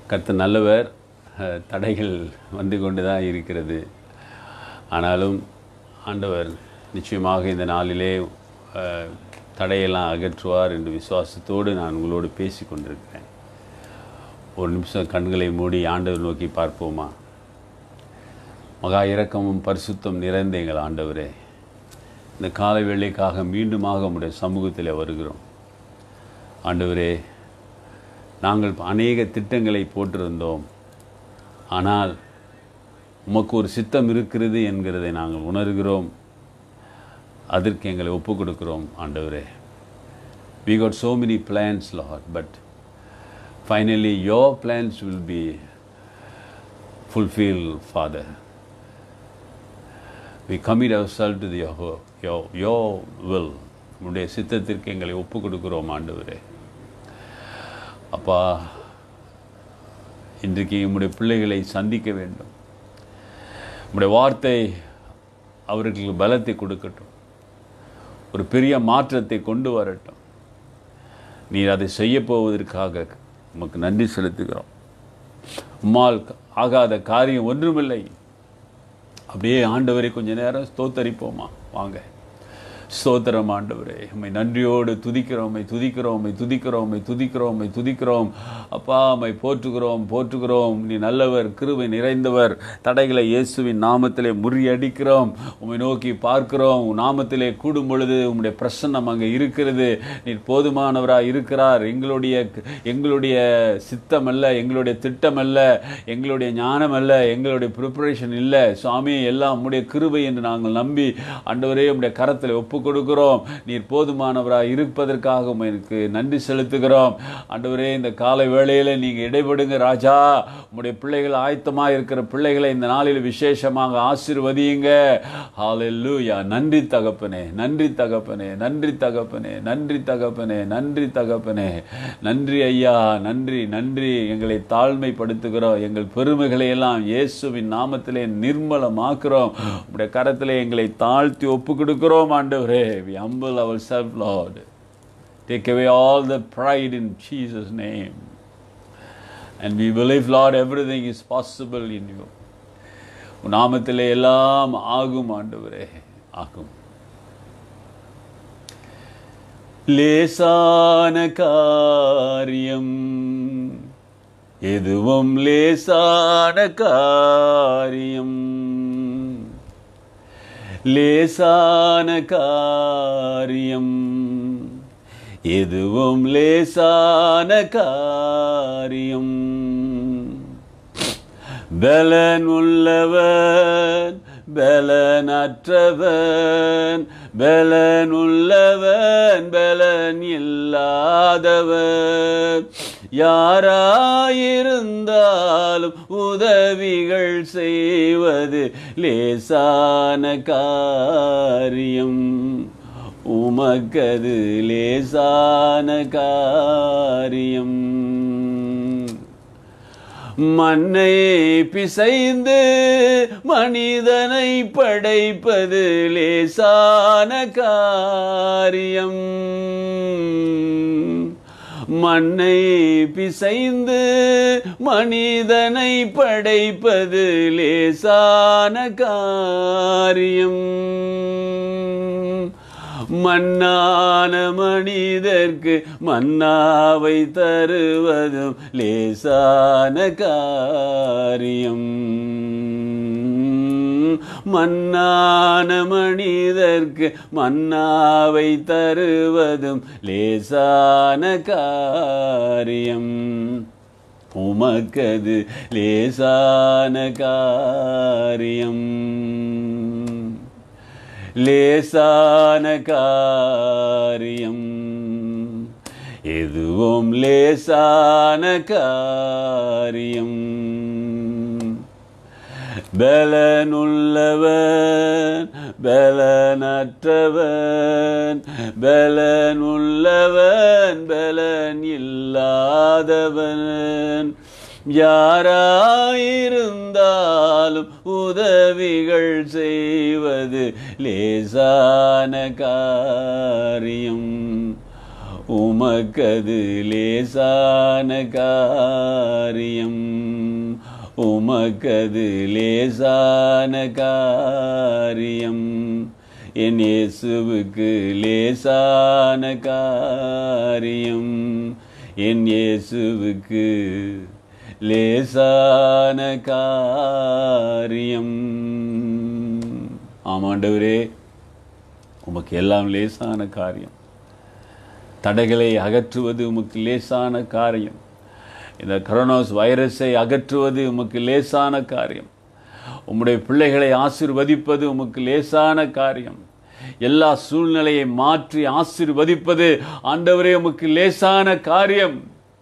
கர்த்தர் நல்லவர் அஹ், தடைகள் வந்து கொண்டு தான் இருக்கிறது ஆனாலும் ஆண்டவர் நிச்சயமாக இந்த நாளிலே அஹ், தடையெல்லாம் அகற்றுவார் என்று விசுவாசத்தோடு நான் உங்களோடு பேசி கொண்டிருக்கிறேன் ஒரு நிமிஷம் கண்களை மூடி ஆண்டவர் நோக்கி பார்ப்போமா மகா இரக்கமும் பரிசுத்தம் நிறைந்த எங்கள் ஆண்டவரே இந்த காலை வேளைக்காக மீண்டுமாக உம்முடைய சமூகத்தில் வருகிறோம் ஆண்டவரே நாங்கள் அநேக திட்டங்களை போட்டிருந்தோம் ஆனால் உமக்கு ஒரு சித்தம் இருக்கிறது என்கிறதை நாங்கள் உணர்கிறோம் அதற்கு எங்களை ஒப்பு கொடுக்கிறோம் ஆண்டவரே we got so many plans lord but finally your plans will be fulfilled father we commit ourselves to the, your, your, your will உன்னுடைய சித்தத்திற்கு எங்களை ஒப்பு கொடுக்கிறோம் ஆண்டவரே அப்பா இன்றைக்கு உம்முடைய பிள்ளைகளை சந்திக்க வேண்டும் உம்முடைய வார்த்தை அவர்களுக்கு பலத்தை கொடுக்கட்டும் ஒரு பெரிய மாற்றத்தை கொண்டு வரட்டும் நீர் அதை செய்ய போவதற்காக உமக்கு நன்றி செலுத்துகிறோம் உம்மால் ஆகாத காரியம் ஒன்றுமில்லை அப்படியே ஆண்டவரை கொஞ்ச நேரம் ஸ்தோத்தரிப்போமா வாங்க ஸ்தோத்திரம் ஆண்டவரே உம்மை நன்றியோடு துதிக்கிறோம் உம்மை துதிக்கிறோம் உம்மை துதிக்கிறோம் உம்மை துதிக்கிறோம் உம்மை துதிக்கிறோம் அப்பா உம்மை போற்றுகிறோம் போற்றுகிறோம் நீ நல்லவர் கிருபை நிறைந்தவர் தடைகளை இயேசுவின் நாமத்திலே முறியடிக்கிறோம் உம்மை நோக்கி பார்க்கிறோம் உன் நாமத்திலே கூடும் பொழுது உம்முடைய பிரசன்னம் அங்கே இருக்கிறது நீர் போதுமானவராக இருக்கிறார் எங்களுடைய எங்களுடைய சித்தம் அல்ல எங்களுடைய திட்டம் அல்ல எங்களுடைய ஞானம் அல்ல எங்களுடைய ப்ரிப்பரேஷன் இல்லை சுவாமி எல்லாம் உம்முடைய கிருபை என்று நாங்கள் நம்பி ஆண்டவரே உம்முடைய கரத்தில் ஒப்பு கொடுக்கிறோம் நீர் போதுமானவராக இருப்பதற்காக எனக்கு நன்றி செலுத்துகிறோம் ஆண்டவரே இந்த காலை வேளையில் நீங்கள் இடைபடுங்க ராஜா உம்முடைய பிள்ளைகள் ஆயத்தமாக இருக்கிற பிள்ளைகளை இந்த நாளில் விசேஷமாக ஆசீர்வதியுங்க ஹalleluya நன்றி தகப்பனே நன்றி தகப்பனே நன்றி தகப்பனே நன்றி தகப்பனே நன்றி தகப்பனே நன்றி ஐயா நன்றி நன்றி எங்களை தாழ்மைப்படுத்துகிறோம் எங்கள் பெருமைகளை எல்லாம் இயேசுவின் நாமத்திலே நிர்மலமாக்குறோம் உடைய கரத்திலே எங்களை தாழ்த்தி ஒப்பு கொடுக்கிறோம் ஆண்டவரே we humble ourselves lord take away all the pride in jesus name and we believe lord everything is possible in you உன் நாமத்திலே எல்லாம் ஆகும் ஆண்டவரே ஆகும் லேசான காரியம் எதுவும் லேசான காரியம் லேசான காரியம் எதுவும் லேசான காரியம் பலன் உள்ளவன் பலனற்றவன் பலன் உள்ளவன் பலன் இல்லாதவன் யாராயிருந்தாலும் உதவிகள் செய்வது லேசான காரியம் உமக்கது லேசான காரியம் மண்ணை பிசைந்து மனிதனை படைப்பது லேசான காரியம் மண்ணை பிசைந்து மனிதனை படைப்பது லேசான காரியம் மன்னான மனிதர்க்கு மன்னாவை தருவதும் லேசான காரியம் மன்னான மனிதர்க்கு மன்னாவை தருவதும் லேசான காரியம் உமக்கது லேசான காரியம் லேசான காரியம் எதுவும் லேசான காரியம் பலனுள்ளவன் பலனற்றவன் பலனுள்ளவன் பலன் இல்லாதவன் யாராயிருந்தாலும் உதவிகள் செய்வது லேசான காரியம் உமக்கது லேசான காரியம் காரியம் உமக்கது லேசான காரியம் என் இயேசுவுக்கு லேசான காரியம் என் இயேசுவுக்கு லேசான காரியம் ஆமாண்டவரே உமக்கு எல்லாம் லேசான காரியம் தடைகளை அகற்றுவது உமக்கு லேசான காரியம் இந்த கரோனாஸ் வைரஸை அகற்றுவது உமக்கு லேசான காரியம் உம்முடைய பிள்ளைகளை ஆசிர்வதிப்பது உமக்கு லேசான காரியம் எல்லா சூழ்நிலையை மாற்றி ஆசிர்வதிப்பது ஆண்டவரே உமக்கு லேசான காரியம்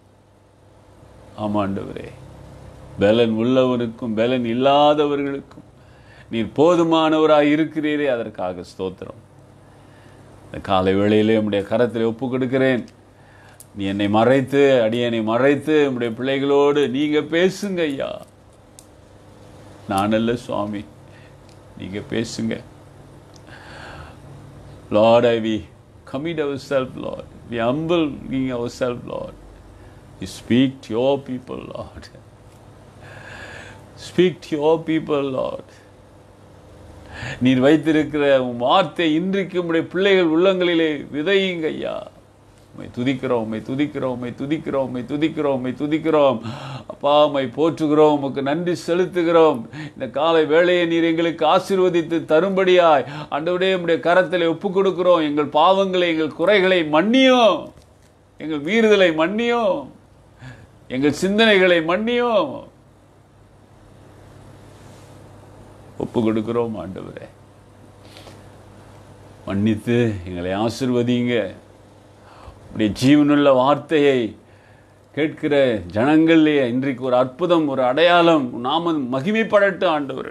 ஆமா ஆண்டவரே பலன் உள்ளவனுக்கும் பலன் இல்லாதவர்களுக்கும் நீர் போதுமானவராய் இருக்கிறீரே அதற்காக ஸ்தோத்திரம் இந்த காலை வேளையிலே உம்முடைய கரத்தில் ஒப்பு கொடுக்கிறேன் நீ என்னை மறைத்து அடியனை மறைத்து உம்முடைய பிள்ளைகளோடு நீங்க பேசுங்க ஐயா நான் அல்ல சுவாமி நீங்க பேசுங்க Lord, I we commit ourselves, Lord. We humble ourselves, Lord. You speak to your people, Lord. Speak to your people, Lord. நீர் வைத்திருக்கிற உம் வார்த்தை இன்றைக்கு உம்முடைய பிள்ளைகள் உள்ளங்களிலே விதையுங்க ஐயா உம்மை துதிக்கிறோம் உம்மை துதிக்கிறோம் உம்மை துதிக்கிறோம் உம்மை துதிக்கிறோம் உம்மை துதிக்கிறோம் அப்பா உம்மை போற்றுகிறோம் உமக்கு நன்றி செலுத்துகிறோம் இந்த காலை வேளையை நீர் எங்களுக்கு ஆசீர்வதித்து தரும்படியாய் ஆண்டவரே உம்முடைய கரத்தில் ஒப்பு கொடுக்கிறோம் எங்கள் பாவங்களை எங்கள் குறைகளை மன்னியும் எங்கள் மீறுதலை மன்னியும் எங்கள் சிந்தனைகளை மன்னியும் ஒப்பு கொடுக்கிறோம் ஆண்டவரே மன்னித்து எங்களை ஆசிர்வதிங்க உடைய ஜீவனுள்ள வார்த்தையை கேட்கிற ஜனங்கள்லேயே இன்றைக்கு ஒரு அற்புதம் ஒரு அடையாளம் நாம மகிமைப்படட்டும் ஆண்டவர்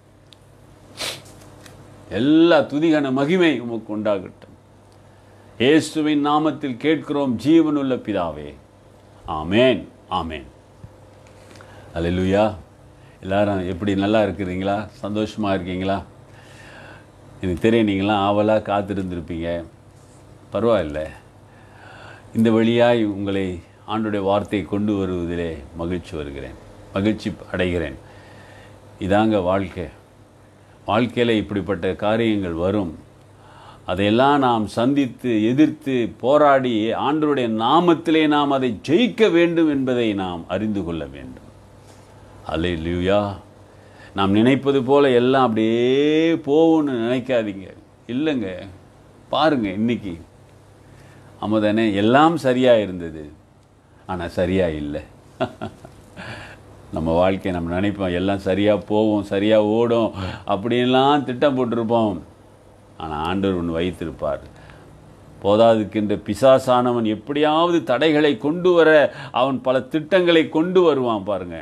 எல்லா துதிகன மகிமை உமக்கு உண்டாகட்டும் இயேசுவின் நாமத்தில் கேட்கிறோம் ஜீவனுள்ள பிதாவே ஆமேன் ஆமேன் அல்லேலூயா எல்லாரும் எப்படி நல்லா இருக்கிறீங்களா சந்தோஷமாக இருக்கீங்களா எனக்கு தெரியும் நீங்களாம் ஆவலாக காத்திருந்திருப்பீங்க பரவாயில்ல இந்த வழியாய் உங்களை ஆண்டுடைய வார்த்தை கொண்டு வருவதிலே மகிழ்ச்சி வருகிறேன் மகிழ்ச்சி அடைகிறேன் இதாங்க வாழ்க்கை வாழ்க்கையில் இப்படிப்பட்ட காரியங்கள் வரும் அதையெல்லாம் நாம் சந்தித்து எதிர்த்து போராடி ஆண்டருடைய நாமத்திலே நாம் அதை ஜெயிக்க வேண்டும் என்பதை நாம் அறிந்து கொள்ள வேண்டும் அல்லே லியூயா நாம் நினைப்பது போல எல்லாம் அப்படியே போகும்னு நினைக்காதீங்க இல்லைங்க பாருங்க இன்னைக்கு ஆமாதானே எல்லாம் சரியாக இருந்தது ஆனால் சரியாக இல்லை நம்ம வாழ்க்கை நம்ம நினைப்போம் எல்லாம் சரியாக போவோம் சரியாக ஓடும் அப்படின்லாம் திட்டம் போட்டிருப்போம் ஆனால் ஆண்டவர் ஒன்று வைத்திருப்பார் போதாதுக்கின்ற பிசாசானவன் எப்படியாவது தடைகளை கொண்டு வர அவன் பல திட்டங்களை கொண்டு வருவான் பாருங்க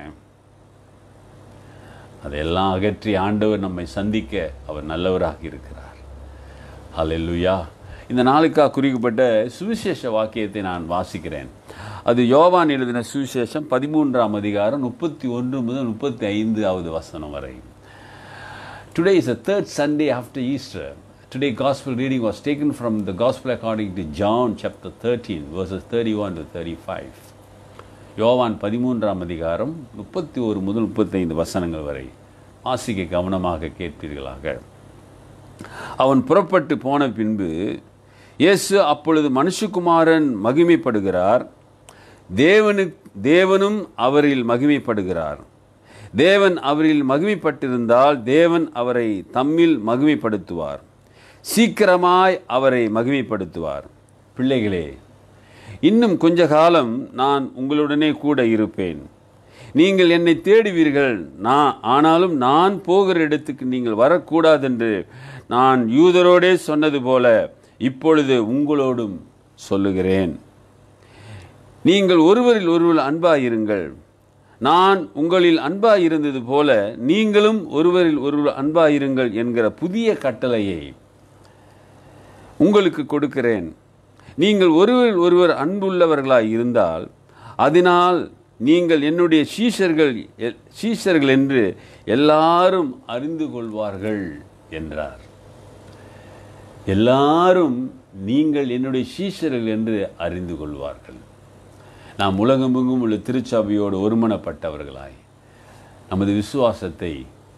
அதையெல்லாம் அகற்றி ஆண்டவர் நம்மை சந்திக்க அவர் நல்லவராக இருக்கிறார் ஹalleluya இந்த நாளுக்காக குறிக்கப்பட்ட சுவிசேஷ வாக்கியத்தை நான் வாசிக்கிறேன் அது யோவான் எழுதின சுவிசேஷம் பதிமூன்றாம் அதிகாரம் முப்பத்தி ஒன்று முதல் முப்பத்தி ஐந்தாவது வசனம் வரை today is a third Sunday after Easter today gospel reading was taken from the gospel according to John chapter thirteen verses thirty one to thirty five யோவான் பதிமூன்றாம் அதிகாரம் முப்பத்தி ஒரு முதல் முப்பத்தைந்து வசனங்கள் வரை வாசிக்க கவனமாக கேட்பீர்களாக அவன் புறப்பட்டு போன பின்பு இயேசு அப்பொழுது மனுஷகுமாரன் மகிமைப்படுகிறார் தேவனு தேவனும் அவரில் மகிமைப்படுகிறார் தேவன் அவரில் மகிமைப்பட்டிருந்தால் தேவன் அவரை தம்மில் மகிமைப்படுத்துவார் சீக்கிரமாய் அவரை மகிமைப்படுத்துவார் பிள்ளைகளே இன்னும் கொஞ்ச காலம் நான் உங்களுடனே கூட இருப்பேன் நீங்கள் என்னை தேடுவீர்கள் நான் ஆனாலும் நான் போகிற இடத்துக்கு நீங்கள் வரக்கூடாதென்று நான் யூதரோடே சொன்னது போல இப்பொழுது உங்களோடும் சொல்லுகிறேன் நீங்கள் ஒருவரில் ஒருவர் அன்பாயிருங்கள் நான் உங்களில் அன்பாயிருந்தது போல நீங்களும் ஒருவரில் ஒருவர் அன்பாயிருங்கள் என்கிற புதிய கட்டளையை உங்களுக்கு கொடுக்கிறேன் நீங்கள் ஒருவர் ஒருவர் அன்புள்ளவர்களாய் இருந்தால் அதனால் நீங்கள் என்னுடைய சீஷர்கள் எ- சீஷர்கள் என்று எல்லாரும் அறிந்து கொள்வார்கள் என்றார் எல்லாரும் நீங்கள் என்னுடைய சீஷர்கள் என்று அறிந்து கொள்வார்கள் நாம் உலகமெங்கும் உள்ள திருச்சபையோடு ஒருமனப்பட்டவர்களாய் நமது விசுவாசத்தை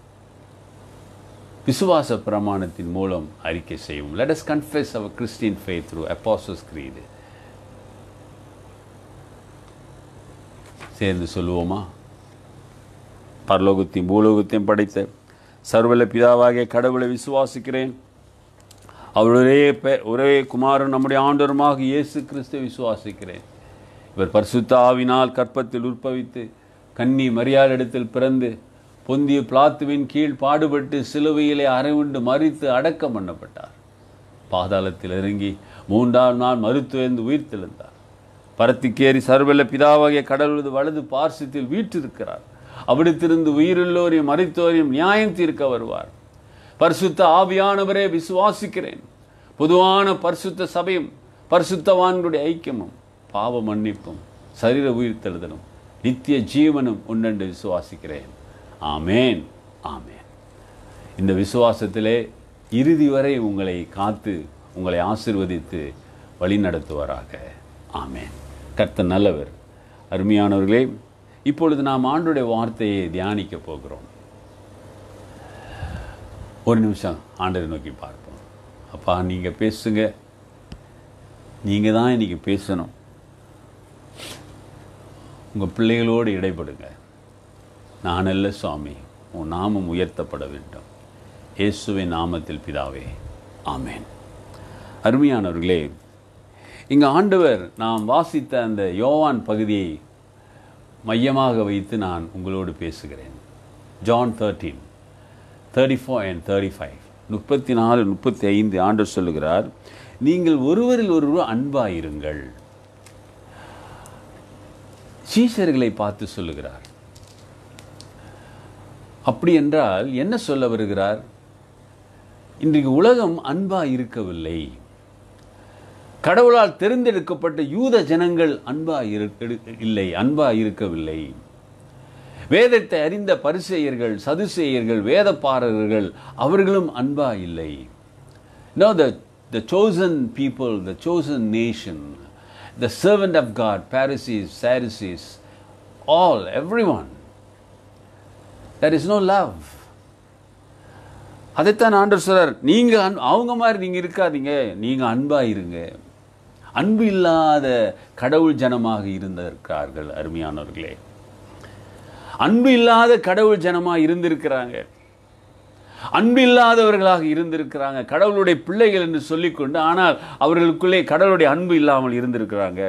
விசுவாச பிரமாணத்தின் மூலம் அறிக்கை செய்வோம் let us confess our christian faith through apostles creed சேர்ந்து சொல்லுவோமா பரலோகத்தையும் பூலோகத்தையும் படைத்த சர்வல பிதாவாகிய கடவுளை விசுவாசிக்கிறேன் அவர் ஒரே பெ- ஒரே குமாரன் நம்முடைய ஆண்டவருமாக இயேசு கிறிஸ்துவை விசுவாசிக்கிறேன் இவர் பரிசுத்த ஆவினால் கற்பத்தில் உற்பவித்து கன்னி மரியாளிடத்தில் பிறந்து பொந்திய பிளாத்துவின் கீழ் பாடுபட்டு சிலுவையிலே அரைவுண்டு மறித்து அடக்கம் பண்ணப்பட்டார் பாதாளத்தில் இறங்கி மூன்றாம் நாள் மருத்துவந்து உயிர்த்தெழுந்தார் பரத்திக்கேறி சர்வல பிதாவாகிய கடவுளது வலது பார்சத்தில் வீற்றிருக்கிறார் அவிடத்திலிருந்து உயிருள்ளோரையும் மறித்தோரையும் நியாயம் தீர்க்க வருவார் பரிசுத்த ஆவியானவரே விசுவாசிக்கிறேன் பொதுவான பரிசுத்த சபையும் பரிசுத்தவான்களுடைய ஐக்கியமும் பாவ மன்னிப்பும் சரீர உயிர்த்தெழுதலும் நித்திய ஜீவனும் உண்டென்று விசுவாசிக்கிறேன் ஆமேன் ஆமேன் இந்த விசுவாசத்திலே இறுதி வரை உங்களை காத்து உங்களை ஆசிர்வதித்து வழிநடத்துவாராக ஆமேன் கர்த்தர் நல்லவர் அருமையானவர்களே இப்பொழுது நாம் ஆண்டுடைய வார்த்தையை தியானிக்க போகிறோம் ஒரு நிமிஷம் ஆண்டரை நோக்கி பார்ப்போம் அப்பா நீங்கள் பேசுங்க நீங்கள் தான் இன்னைக்கு பேசணும் உங்கள் பிள்ளைகளோடு இடைப்படுங்க நான் அல்ல சுவாமி உன் நாமம் உயர்த்தப்பட வேண்டும் இயேசுவின் நாமத்தில் பிதாவே ஆமேன் அருமையானவர்களே இங்கே ஆண்டவர் நாம் வாசித்த அந்த யோவான் பகுதியை மையமாக வைத்து நான் உங்களோடு பேசுகிறேன் John thirteen thirty four and thirty five முப்பத்தி நாலு முப்பத்தி ஐந்து ஆண்டவர் சொல்லுகிறார் நீங்கள் ஒருவரில் ஒருவர் அன்பாயிருங்கள் சீஷர்களை பார்த்து சொல்லுகிறார் அப்படி என்றால் என்ன சொல்ல வருகிறார் இன்றைக்கு உலகம் அன்பா இருக்கவில்லை கடவுளால் தேர்ந்தெடுக்கப்பட்ட யூத ஜனங்கள் அன்பா இரு- இல்லை அன்பா இருக்கவில்லை வேதத்தை அறிந்த பரிசேயர்கள் சதுசேயர்கள் வேதப்பாரர்கள் அவர்களும் அன்பா இல்லை No, the, the chosen people, the chosen nation, the servant of God, Pharisees, Sadducees, all, everyone. There is no love. அதைத்தான் ஆண்டவர் சொல்றார் நீங்க அன்- அவங்க மாதிரி நீங்க இருக்காதீங்க நீங்க அன்பா இருங்க அன்பு இல்லாத கடவுள் ஜனமாக இருந்திருக்கிறார்கள் அருமையானவர்களே அன்பு இல்லாத கடவுள் ஜனமா இருந்திருக்கிறாங்க அன்பு இல்லாதவர்களாக இருந்திருக்கிறாங்க கடவுளுடைய பிள்ளைகள் என்று சொல்லிக்கொண்டு ஆனால் அவர்களுக்குள்ளே கடவுளுடைய அன்பு இல்லாமல் இருந்திருக்கிறாங்க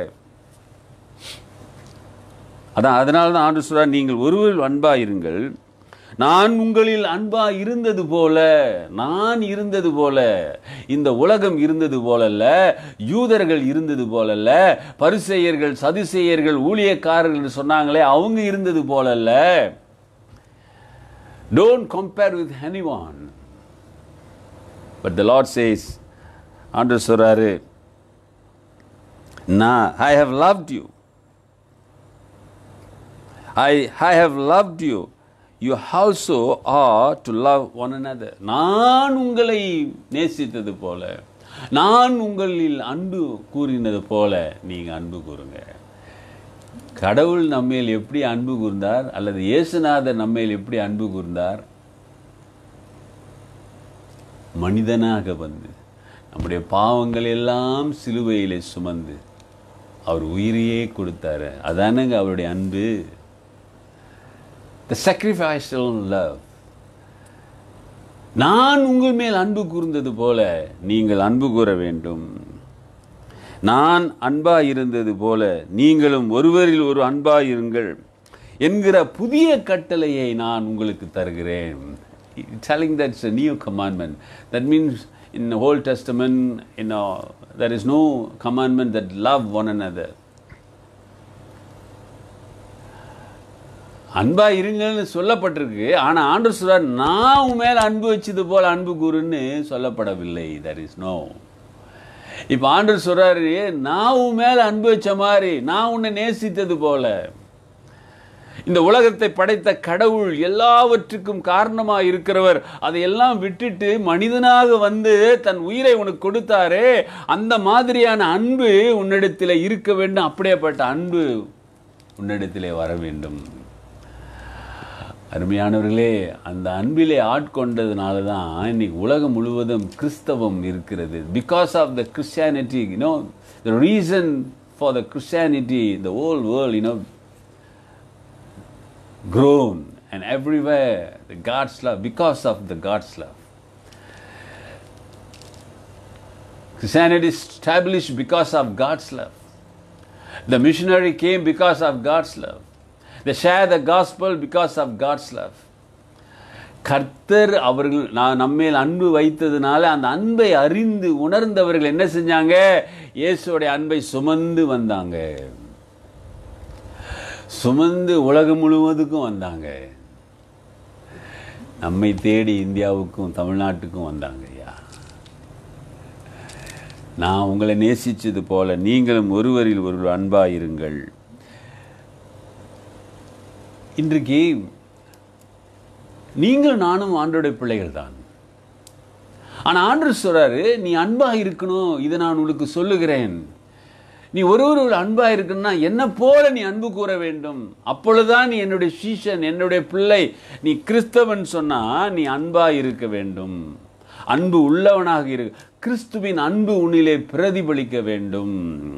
அதான் அதனால தான் ஆண்டு சொல்றார் நீங்கள் ஒருவர் அன்பா இருங்கள் நான் உங்களில் அன்பா இருந்தது போல நான் இருந்தது போல இந்த உலகம் இருந்தது போலல்ல யூதர்கள் இருந்தது போலல்ல பரிசெயர்கள் சதுசேயர்கள் ஊழியக்காரர்கள் என்று சொன்னாங்களே அவங்க இருந்தது போலல்ல Don't compare with anyone. But the Lord says, ஆண்டு சொல்றாரு நான் I have loved you I I have loved you you also are to love one another நான் உங்களை நேசித்தது போல நான் உங்களில் அன்பு கூறினது போல நீங்க அன்பு கூறுங்க கடவுள் நம்மேல் எப்படி அன்பு கூர்ந்தார் அல்லது இயேசுநாதர் நம்மேல் எப்படி அன்பு கூர்ந்தார் மனிதனாக வந்து நம்முடைய பாவங்கள் எல்லாம் சிலுவையிலே சுமந்து அவர் உயிரையே கொடுத்தாரு அதானங்க அவருடைய அன்பு த sacrificial love நான் உங்கள் மேல் அன்பு கூர்ந்தது போல நீங்கள் அன்பு கூற வேண்டும் நான் அன்பா இருந்தது போல நீங்களும் ஒருவரில் ஒரு அன்பா இருங்கள் என்கிற புதிய கட்டளையை நான் உங்களுக்கு தருகிறேன் telling that it's a new commandment that means in the old testament you know there is no commandment that love one another அன்பா இருங்கள்னு சொல்லப்பட்டிருக்கு ஆனா ஆண்டு சொல்றார் நான் உன் மேல அன்பு வச்சது போல அன்பு கூறுன்னு சொல்லப்படவில்லை there is no இப்ப ஆண்டவர் சொல்றாரு நான் உன் மேல அன்பு வச்ச மாதிரி நான் உன்னை நேசித்தது போல இந்த உலகத்தை படைத்த கடவுள் எல்லாவற்றுக்கும் காரணமா இருக்கிறவர் அதையெல்லாம் விட்டுட்டு மனிதனாக வந்து தன் உயிரை உனக்கு கொடுத்தாரே அந்த மாதிரியான அன்பு உன்னிடத்தில் இருக்க வேண்டும் அப்படியேப்பட்ட அன்பு உன்னிடத்திலே வர வேண்டும் அருமையானவர்களே அந்த அன்பிலே ஆட்கொண்டதுனால தான் இன்னைக்கு உலகம் முழுவதும் கிறிஸ்தவம் இருக்கிறது because of the Christianity you know the reason for the Christianity the whole world you know grown and everywhere the God's love because of the God's love. Christianity is established because of God's love. The missionary came because of God's love. They share the gospel because of God's love. கர்த்தர் அவர்கள் நான் நம்மேல் அன்பு வைத்ததுனால அந்த அன்பை அறிந்து உணர்ந்தவர்கள் என்ன செஞ்சாங்க இயேசுடைய அன்பை சுமந்து வந்தாங்க சுமந்து உலகம் முழுவதுக்கும் வந்தாங்க நம்மை தேடி இந்தியாவுக்கும் தமிழ்நாட்டுக்கும் வந்தாங்க ஐயா நான் உங்களை நேசித்தது போல நீங்களும் ஒருவரில் ஒருவர் அன்பாயிருங்கள் இன்றைக்கு நீங்கள் நானும் ஆண்டோடைய பிள்ளைகள் தான் ஆனால் ஆண்டு சொல்றாரு நீ அன்பா இருக்கணும் இதை நான் உனக்கு சொல்லுகிறேன் நீ ஒருவர் அன்பா இருக்கணும்னா என்ன போல நீ அன்பு கூற வேண்டும் அப்பொழுதுதான் நீ என்னுடைய சீஷன் என்னுடைய பிள்ளை நீ கிறிஸ்தவன் சொன்னா நீ அன்பா இருக்க வேண்டும் அன்பு உள்ளவனாக இரு கிறிஸ்துவின் அன்பு உன்னிலே பிரதிபலிக்க வேண்டும்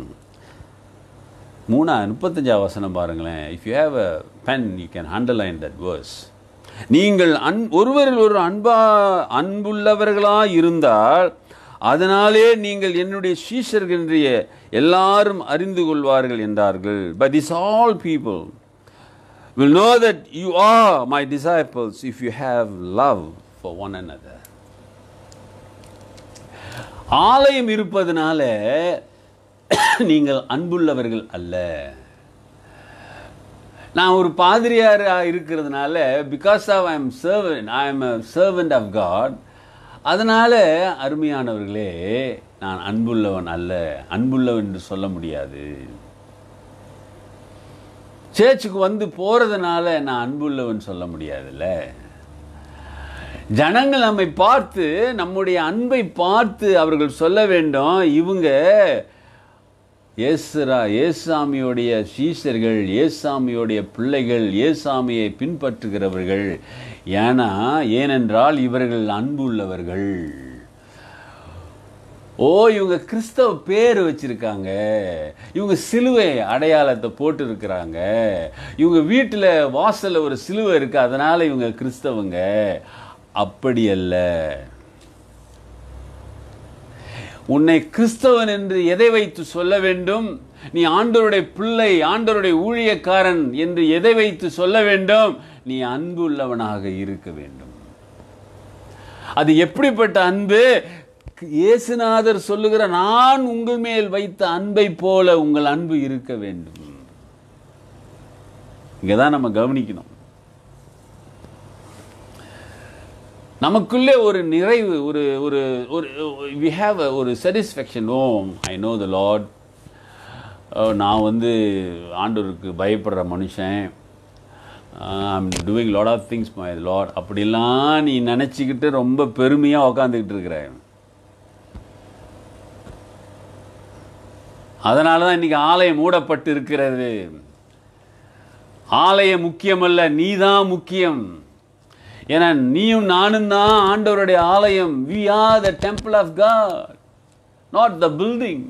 மூணா முப்பத்தஞ்சாவது வசனம் பாருங்களேன் if you have a pen you can underline that verse நீங்கள் அன் ஒருவரில் ஒரு அன்பா அன்புள்ளவர்களாக இருந்தால் அதனாலே நீங்கள் என்னுடைய சீஷர்கள் என்றைய எல்லாரும் அறிந்து கொள்வார்கள் என்றார்கள் but this all people will know that you are my disciples if you have love for one another ஆலயம் இருப்பதனால நீங்கள் அன்புள்ளவர்கள் அல்ல நான் ஒரு பாதிரியாராக இருக்கிறதுனால because of I am servant I am a servant of God அதனால அருமையானவர்களே நான் அன்புள்ளவன் அல்ல அன்புள்ளவன் என்று சொல்ல முடியாது சேர்ச்சுக்கு வந்து போறதுனால நான் அன்புள்ளவன் சொல்ல முடியாதுல்ல ஜனங்கள் நம்மை பார்த்து நம்முடைய அன்பை பார்த்து அவர்கள் சொல்ல வேண்டும் இவங்க ஏசுரா ஏசாமியோடைய சீசர்கள் ஏசாமியோடைய பிள்ளைகள் ஏசாமியை பின்பற்றுகிறவர்கள் ஏன்னா ஏனென்றால் இவர்கள் அன்பு உள்ளவர்கள் ஓ இவங்க கிறிஸ்தவ பேர் வச்சிருக்காங்க இவங்க சிலுவை அடையாளத்தை போட்டு இருக்கிறாங்க இவங்க வீட்டில் வாசல்ல ஒரு சிலுவை இருக்கு அதனால இவங்க கிறிஸ்தவங்க அப்படி அல்ல உன்னை கிறிஸ்தவன் என்று எதை வைத்து சொல்ல வேண்டும் நீ ஆண்டவருடைய பிள்ளை ஆண்டவருடைய ஊழியக்காரன் என்று எதை வைத்து சொல்ல வேண்டும் நீ அன்பு உள்ளவனாக இருக்க வேண்டும் அது எப்படிப்பட்ட அன்பு இயேசுநாதர் சொல்லுகிற நான் உங்கள் மேல் வைத்த அன்பை போல உங்கள் அன்பு இருக்க வேண்டும் இங்கதான் நம்ம கவனிக்கணும் நமக்குள்ளே ஒரு நிறைவு ஒரு ஒரு ஒரு வி ஹாவ் ஒரு satisfaction oh I know the lord நான் வந்து ஆண்டவருக்கு பயப்படுற மனுஷன் I'm doing lot of things my lot அப்படிலாம் நீ நினச்சிக்கிட்டு ரொம்ப பெருமையாக உக்காந்துக்கிட்டு இருக்கிற அதனால தான் இன்னைக்கு ஆலயம் மூடப்பட்டு இருக்கிறது ஆலயம் முக்கியமல்ல நீ தான் முக்கியம் ஏன்னா நீயும் நானும் தான் ஆண்டவருடைய ஆலயம் we are the temple of God not the building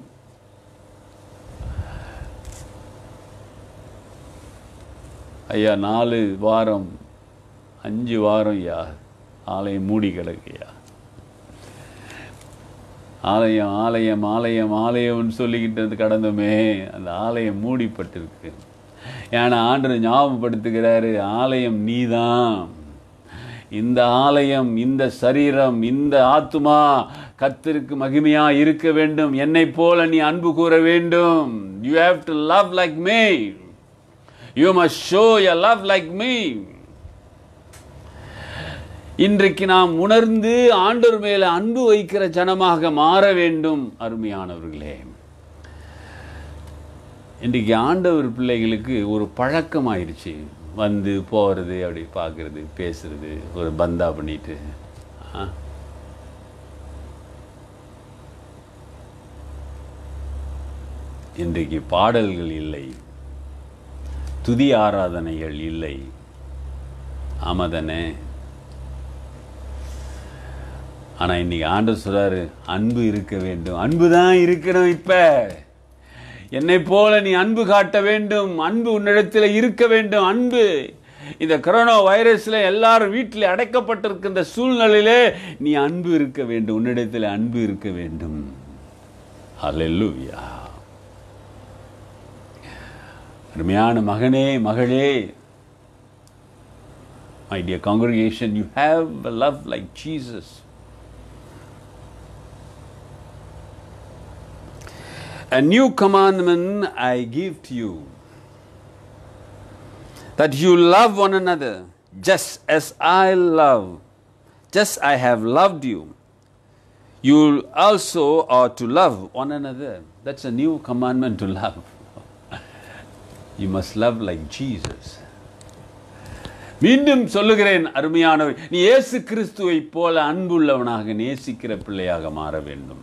ஐயா நாலு வாரம் அஞ்சு வாரம் ஐயா ஆலயம் மூடி கிடக்குயா ஆலயம் ஆலயம் ஆலயம் ஆலயம்னு சொல்லிக்கிட்டு கடந்தோமே அந்த ஆலயம் மூடிப்பட்டிருக்கு ஏன்னா ஆண்டவர் ஞாபகப்படுத்துகிறாரு ஆலயம் நீதான் இந்த ஆலயம் இந்த சரீரம் இந்த ஆத்துமா கத்திற்கு மகிமையா இருக்க வேண்டும் என்னை போல நீ அன்பு கூற வேண்டும் you have to love like me you must show your love like me இன்றைக்கு நாம் உணர்ந்து ஆண்டவர் மேல அன்பு வைக்கிற ஜனமாக மாற வேண்டும் அருமையானவர்களே இன்றைக்கு ஆண்டவர் பிள்ளைகளுக்கு ஒரு பழக்கம் ஆயிடுச்சு வந்து போகிறது அப்படி பார்க்கறது பேசுறது ஒரு பந்தா பண்ணிட்டு ஆ இன்றைக்கு பாடல்கள் இல்லை துதி ஆராதனைகள் இல்லை ஆமாதானே ஆனா இன்னைக்கு ஆண்டவர் சொல்றாரு அன்பு இருக்க வேண்டும் அன்பு தான் இருக்கணும் இப்ப என்னை போல நீ அன்பு காட்ட வேண்டும் அன்பு உன்னிடத்தில் இருக்க வேண்டும் அன்பு இந்த கொரோனா வைரஸ்ல எல்லாரும் வீட்டில் அடைக்கப்பட்டிருக்கின்ற சூழ்நிலையிலே நீ அன்பு இருக்க வேண்டும் உன்னிடத்தில் அன்பு இருக்க வேண்டும் அல்லேலூயா அருமையான மகனே மகளே my dear congregation you have love like Jesus A new commandment I give to you that you love one another just as I love, just I have loved you. You also are to love one another. That's a new commandment to love. you must love like Jesus. மீண்டும் சொல்லுகிறேன் அருமையானவர் நீ இயேசு கிறிஸ்துவை போல அன்புள்ளவனாக நேசிக்கிற பிள்ளையாக மாற வேண்டும்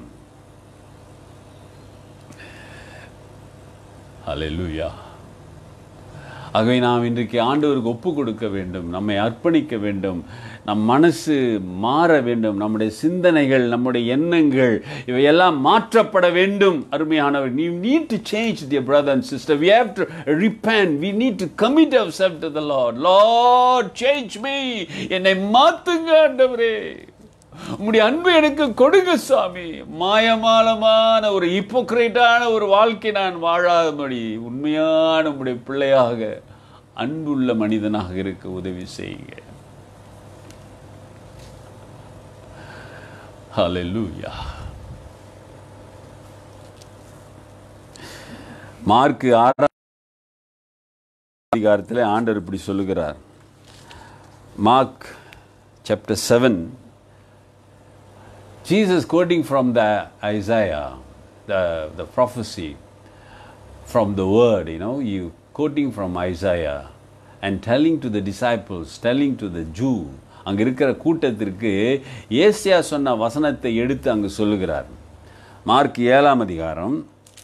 ஹalleluya ஆகவே நாம் இன்றைக்கு ஆண்டவருக்கு ஒப்பு கொடுக்க வேண்டும் நம்மை அர்ப்பணிக்க வேண்டும் நம் மனசு மாற வேண்டும் நம்முடைய சிந்தனைகள் நம்முடைய எண்ணங்கள் இவையெல்லாம் மாற்றப்பட வேண்டும் அருமையானவர் நீ need to change their brother and sister we have to repent we need to commit our self to the lord lord change me என்னை மாத்துங்க ஆண்டவரே உம்முடைய அன்பு எனக்கு கொடுங்க சுவாமி மாயமாலமான ஒரு ஹிப்போக்ரேட்டான ஒரு வாழ்க்கை நான் வாழாதபடி உண்மையான உம்முடைய பிள்ளையாக அன்புள்ள மனிதனாக இருக்க உதவி செய்யுங்க ஹalleluya மார்க் ஆறாம் அதிகாரத்தில் ஆண்டவர் இப்படி சொல்லுகிறார் Mark chapter seven Jesus quoting from the Isaiah, the, the prophecy from the word, you know, you quoting from Isaiah and telling to the disciples, telling to the Jew, அங்க இருக்கிற கூட்டத்திற்கு ஏசியா சொன்ன வசனத்தை எடுத்து அங்கு சொல்லுகிறார் மார்க் ஏழாம் அதிகாரம்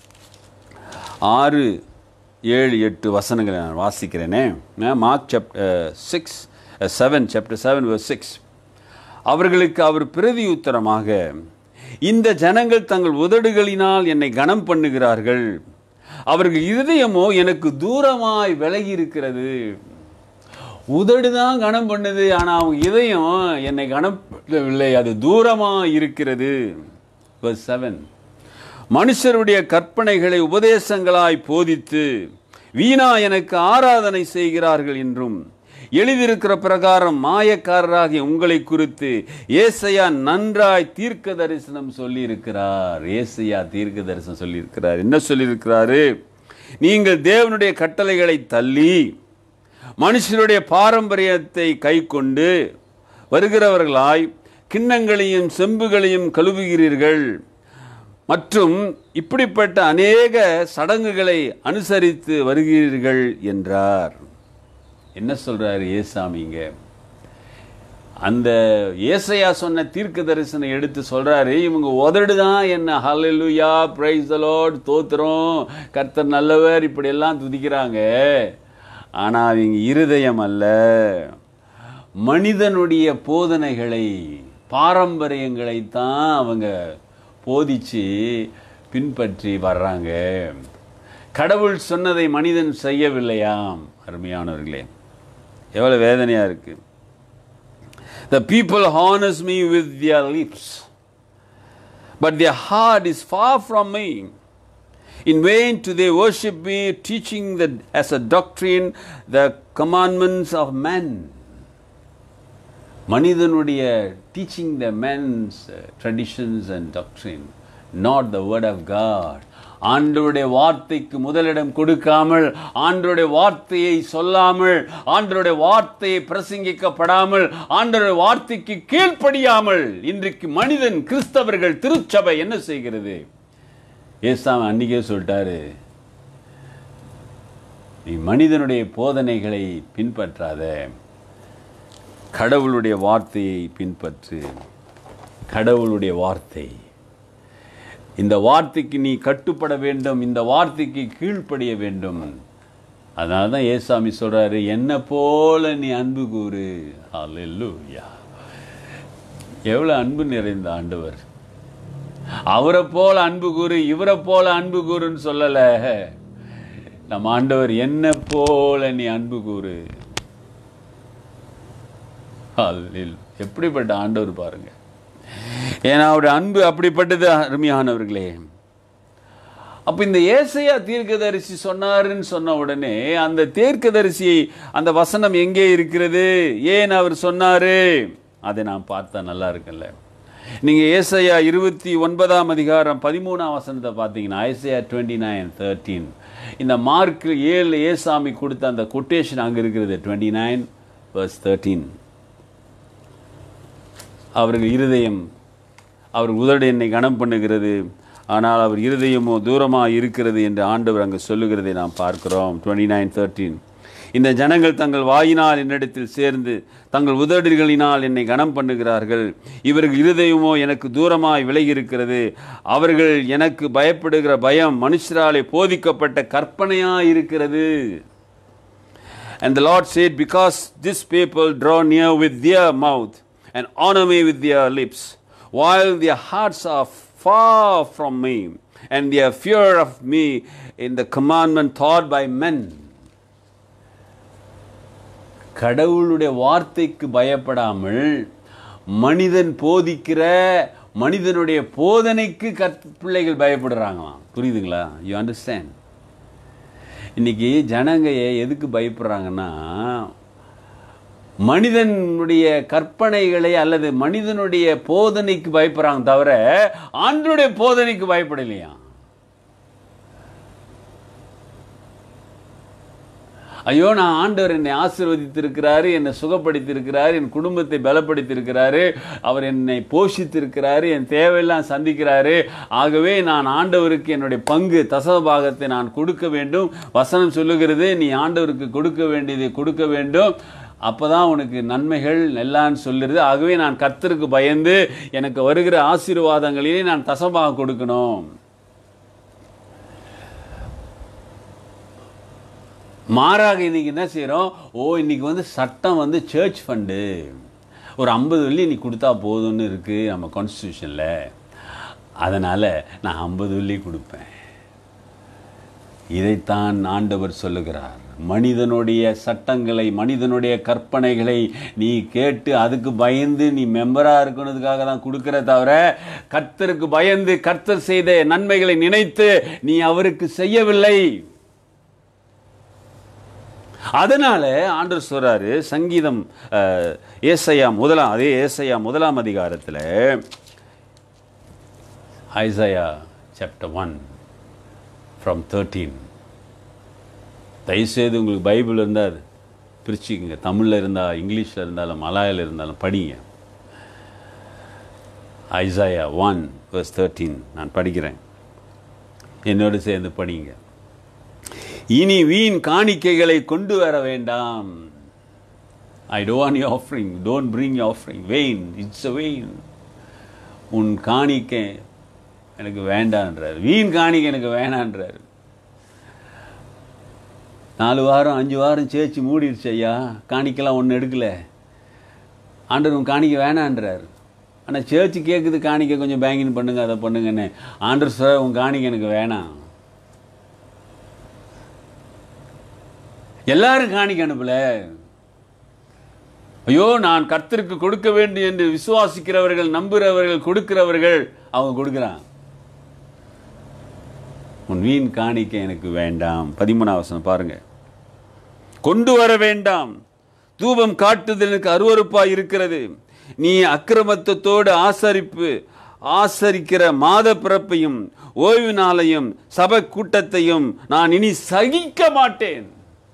ஆறு ஏழு எட்டு வசனங்களை நான் வாசிக்கிறேனே Mark chapter six seven chapter seven six அவர்களுக்கு அவர் பிரதியுத்தரமாக இந்த ஜனங்கள் தங்கள் உதடுகளினால் என்னை கனம் பண்ணுகிறார்கள் அவர்கள் இருதயமோ எனக்கு தூரமாய் விலகி இருக்கிறது உதடு தான் கனம் பண்ணுது ஆனால் அவங்க இதயம் என்னை கனம் பண்ணவில்லை அது தூரமாக இருக்கிறது செவன் மனுஷருடைய கற்பனைகளை உபதேசங்களாய் போதித்து வீணா எனக்கு ஆராதனை செய்கிறார்கள் என்றும் எழுதியிருக்கிற பிரகாரம் மாயக்காரராகிய உங்களை குறித்து ஏசையா நன்றாய் தீர்க்க தரிசனம் சொல்லியிருக்கிறார் ஏசையா தீர்க்க தரிசனம் சொல்லியிருக்கிறார் என்ன சொல்லியிருக்கிறாரு நீங்கள் தேவனுடைய கட்டளைகளை தள்ளி மனுஷனுடைய பாரம்பரியத்தை கை கொண்டு வருகிறவர்களாய் கிண்ணங்களையும் செம்புகளையும் கழுவுகிறீர்கள் மற்றும் இப்படிப்பட்ட அநேக சடங்குகளை அனுசரித்து வருகிறீர்கள் என்றார் என்ன சொல்றாரு ஏசாமிங்க அந்த ஏசையா சொன்ன தீர்க்க தரிசனம் எடுத்து சொல்றாரு இவங்க உதடு தான் என்ன ஹalleluya praise the lord தோத்திரம் கர்த்தர் நல்லவர் இப்படி எல்லாம் துதிக்கிறாங்க ஆனா அவங்க இருதயம் அல்ல மனிதனுடைய போதனைகளை பாரம்பரியங்களை தான் அவங்க போதிச்சு பின்பற்றி வர்றாங்க கடவுள் சொன்னதை மனிதன் செய்யவில்லையாம் அருமையானவர்களே எவ்வளோ வேதனையாக இருக்கு the people honours me with their lips but their heart is far from me In vain do they worship me, teaching that as a doctrine the commandments of men. மனிதனுடைய teaching the men's traditions and doctrine not the word of God ஆண்டவருடைய வார்த்தைக்கு முதலிடம் கொடுக்காமல் ஆண்டவருடைய வார்த்தையை சொல்லாமல் ஆண்டவருடைய வார்த்தையை பிரசங்கிக்கப்படாமல் ஆண்டவருடைய வார்த்தைக்கு கீழ்ப்படியாமல் இன்றைக்கு மனிதன் கிறிஸ்தவர்கள் திருச்சபை என்ன செய்கிறது ஏசாம அன்னைக்கே சொல்லிட்டாரு நீ மனிதனுடைய போதனைகளை பின்பற்றாத கடவுளுடைய வார்த்தையை பின்பற்று கடவுளுடைய வார்த்தை இந்த வார்த்தைக்கு நீ கட்டுப்பட வேண்டும் இந்த வார்த்தைக்கு கீழ்ப்படிய வேண்டும் அதனால தான் ஏசாமி சொல்றாரு என்ன போல நீ அன்பு கூறு அல்லேலூயா எவ்வளவு அன்பு நிறைந்த ஆண்டவர் அவரை போல அன்பு கூறு இவரை போல அன்பு கூறுன்னு சொல்லல நம்ம ஆண்டவர் என்ன போல நீ அன்பு கூறு அல்லேலூயா. எப்படிப்பட்ட ஆண்டவர் பாருங்க ஏன்னா அவருடைய அன்பு அப்படிப்பட்டது அருமையானவர்களே அப்ப இந்த ஏசையா தீர்க்கதரிசி சொன்னாருன்னு சொன்ன உடனே அந்த தீர்க்கதரிசி அந்த வசனம் எங்கே இருக்கிறது ஏன் அவர் சொன்னாரு அதை நான் பார்த்தா நல்லா இருக்குல்ல நீங்க ஏசையா இருபத்தி ஒன்பதாம் அதிகாரம் பதிமூணாம் வசனத்தை பார்த்தீங்கன்னா ஏசையா டுவெண்ட்டி நைன் தேர்ட்டீன் இந்த மார்க் ஏழு ஏசாமி கொடுத்த அந்த கொட்டேஷன் அங்க இருக்கிறது டுவெண்ட்டி நைன் வர்ஸ் தேர்ட்டீன் அவர்கள் இருதயம் அவர் உதடு என்னை கனம் பண்ணுகிறது ஆனால் அவர் இருதயமோ தூரமாக இருக்கிறது என்று ஆண்டவர் அங்கு சொல்லுகிறதை நாம் பார்க்கிறோம் டுவெண்ட்டி நைன் தேர்ட்டீன் இந்த ஜனங்கள் தங்கள் வாயினால் என்னிடத்தில் சேர்ந்து தங்கள் உதடுகளினால் என்னை கனம் பண்ணுகிறார்கள் இவர்கள் இருதயமோ எனக்கு தூரமாய் விலகி இருக்கிறது அவர்கள் எனக்கு பயப்படுகிற பயம் மனுஷராலே போதிக்கப்பட்ட கற்பனையாய் இருக்கிறது And the Lord said, Because this people draw near with their mouth and honor me with their lips, while their hearts are far from me, and their fear of me in the commandment taught by men. கடவுளுடைய வார்த்தைக்கு பயப்படாமல் மனிதன் போதிக்கிற மனிதனுடைய போதனைக்கு கற் பிள்ளைகள் பயப்படுறாங்களாம் புரியுதுங்களா you understand இன்னைக்கு ஜனங்க எதுக்கு பயப்படுறாங்கன்னா மனிதனுடைய கற்பனைகளை அல்லது மனிதனுடைய போதனைக்கு பயப்படுறாங்க தவிர ஆண்டனுடைய போதனைக்கு பயப்படலையா ஐயோ நான் ஆண்டவர் என்னை ஆசீர்வதித்திருக்கிறாரு என்னை சுகப்படுத்தியிருக்கிறாரு என் குடும்பத்தை பலப்படுத்தியிருக்கிறாரு அவர் என்னை போஷித்திருக்கிறாரு என் தேவையெல்லாம் சந்திக்கிறாரு ஆகவே நான் ஆண்டவருக்கு என்னுடைய பங்கு தசமபாகத்தை நான் கொடுக்க வேண்டும் வசனம் சொல்லுகிறது நீ ஆண்டவருக்கு கொடுக்க வேண்டியதை கொடுக்க வேண்டும் அப்பதான் உனக்கு நன்மைகள் எல்லாம் சொல்லுறது ஆகவே நான் கர்த்தருக்கு பயந்து எனக்கு வருகிற ஆசீர்வாதங்களிலே நான் தசமாக கொடுக்கணும் மாறாக இன்னைக்கு என்ன செய்கிறோம் ஓ இன்னைக்கு வந்து சட்டம் வந்து சர்ச் ஃபண்டு ஒரு ஐம்பது வெள்ளி நீ கொடுத்தா போதும்னு இருக்குது நம்ம கான்ஸ்டியூஷனில் அதனால் நான் ஐம்பது வெள்ளி கொடுப்பேன் இதைத்தான் ஆண்டவர் சொல்லுகிறார் மனிதனுடைய சட்டங்களை மனிதனுடைய கற்பனைகளை நீ கேட்டு அதுக்கு பயந்து நீ மெம்பராக இருக்கணுதுக்காக தான் கொடுக்கிற தவிர கர்த்தருக்கு பயந்து கர்த்தர் செய்த நன்மைகளை நினைத்து நீ அவருக்கு செய்யவில்லை அதனால ஆண்டவர் சொல்றாரு சங்கீதம் அஹ், ஏசாயா முதலாம் அதே ஏசாயா முதலாம் அதிகாரத்தில் Isaiah chapter one from thirteen தயவுசெய்து உங்களுக்கு பைபிள் இருந்தால் பிரிச்சுக்கங்க தமிழில் இருந்தால் இங்கிலீஷில் இருந்தாலும் மலாயில் இருந்தாலும் படிங்க ஐசாயா ஒன் வர்ஸ் தேர்ட்டீன் நான் படிக்கிறேன் என்னோடு சேர்ந்து படிங்க இனி வீண் காணிக்கைகளை கொண்டு வர வேண்டாம் I don't you offering don't bring you offering vain it's a vain உன் காணிக்கை எனக்கு வேண்டான்றார் வீண் காணிக்கை எனக்கு வேணான்றார் நாலு வாரம் அஞ்சு வாரம் சேர்ச்சி மூடிடுச்சு ஐயா காணிக்கலாம் ஒன்றும் எடுக்கல ஆண்டவர் உன் காணிக்க வேணான்றார் ஆனால் சேர்ச்சி கேட்குது காணிக்க கொஞ்சம் பேங்கிங் பண்ணுங்க அதை பண்ணுங்கன்னு ஆண்டர் சார் உன் காணிக்க எனக்கு வேணாம் எல்லாரும் காணிக்க அனுப்பல ஐயோ நான் கர்த்தருக்கு கொடுக்க வேண்டும் என்று விசுவாசிக்கிறவர்கள் நம்புகிறவர்கள் கொடுக்கிறவர்கள் அவங்க கொடுக்குறான் உன் வீண் காணிக்க எனக்கு வேண்டாம் பதிமூணாம் வசனம் பாருங்க கொண்டு வர வேண்டாம் தூபம் காட்டுதல் எனக்கு அருவருப்பாய் இருக்கிறது நீ அக்கிரமத்தோடு ஆசரிப்பு ஆசரிக்கிற மாத பிறப்பையும் ஓய்வு நாளையும் சபை கூட்டத்தையும் நான் இனி சகிக்க மாட்டேன்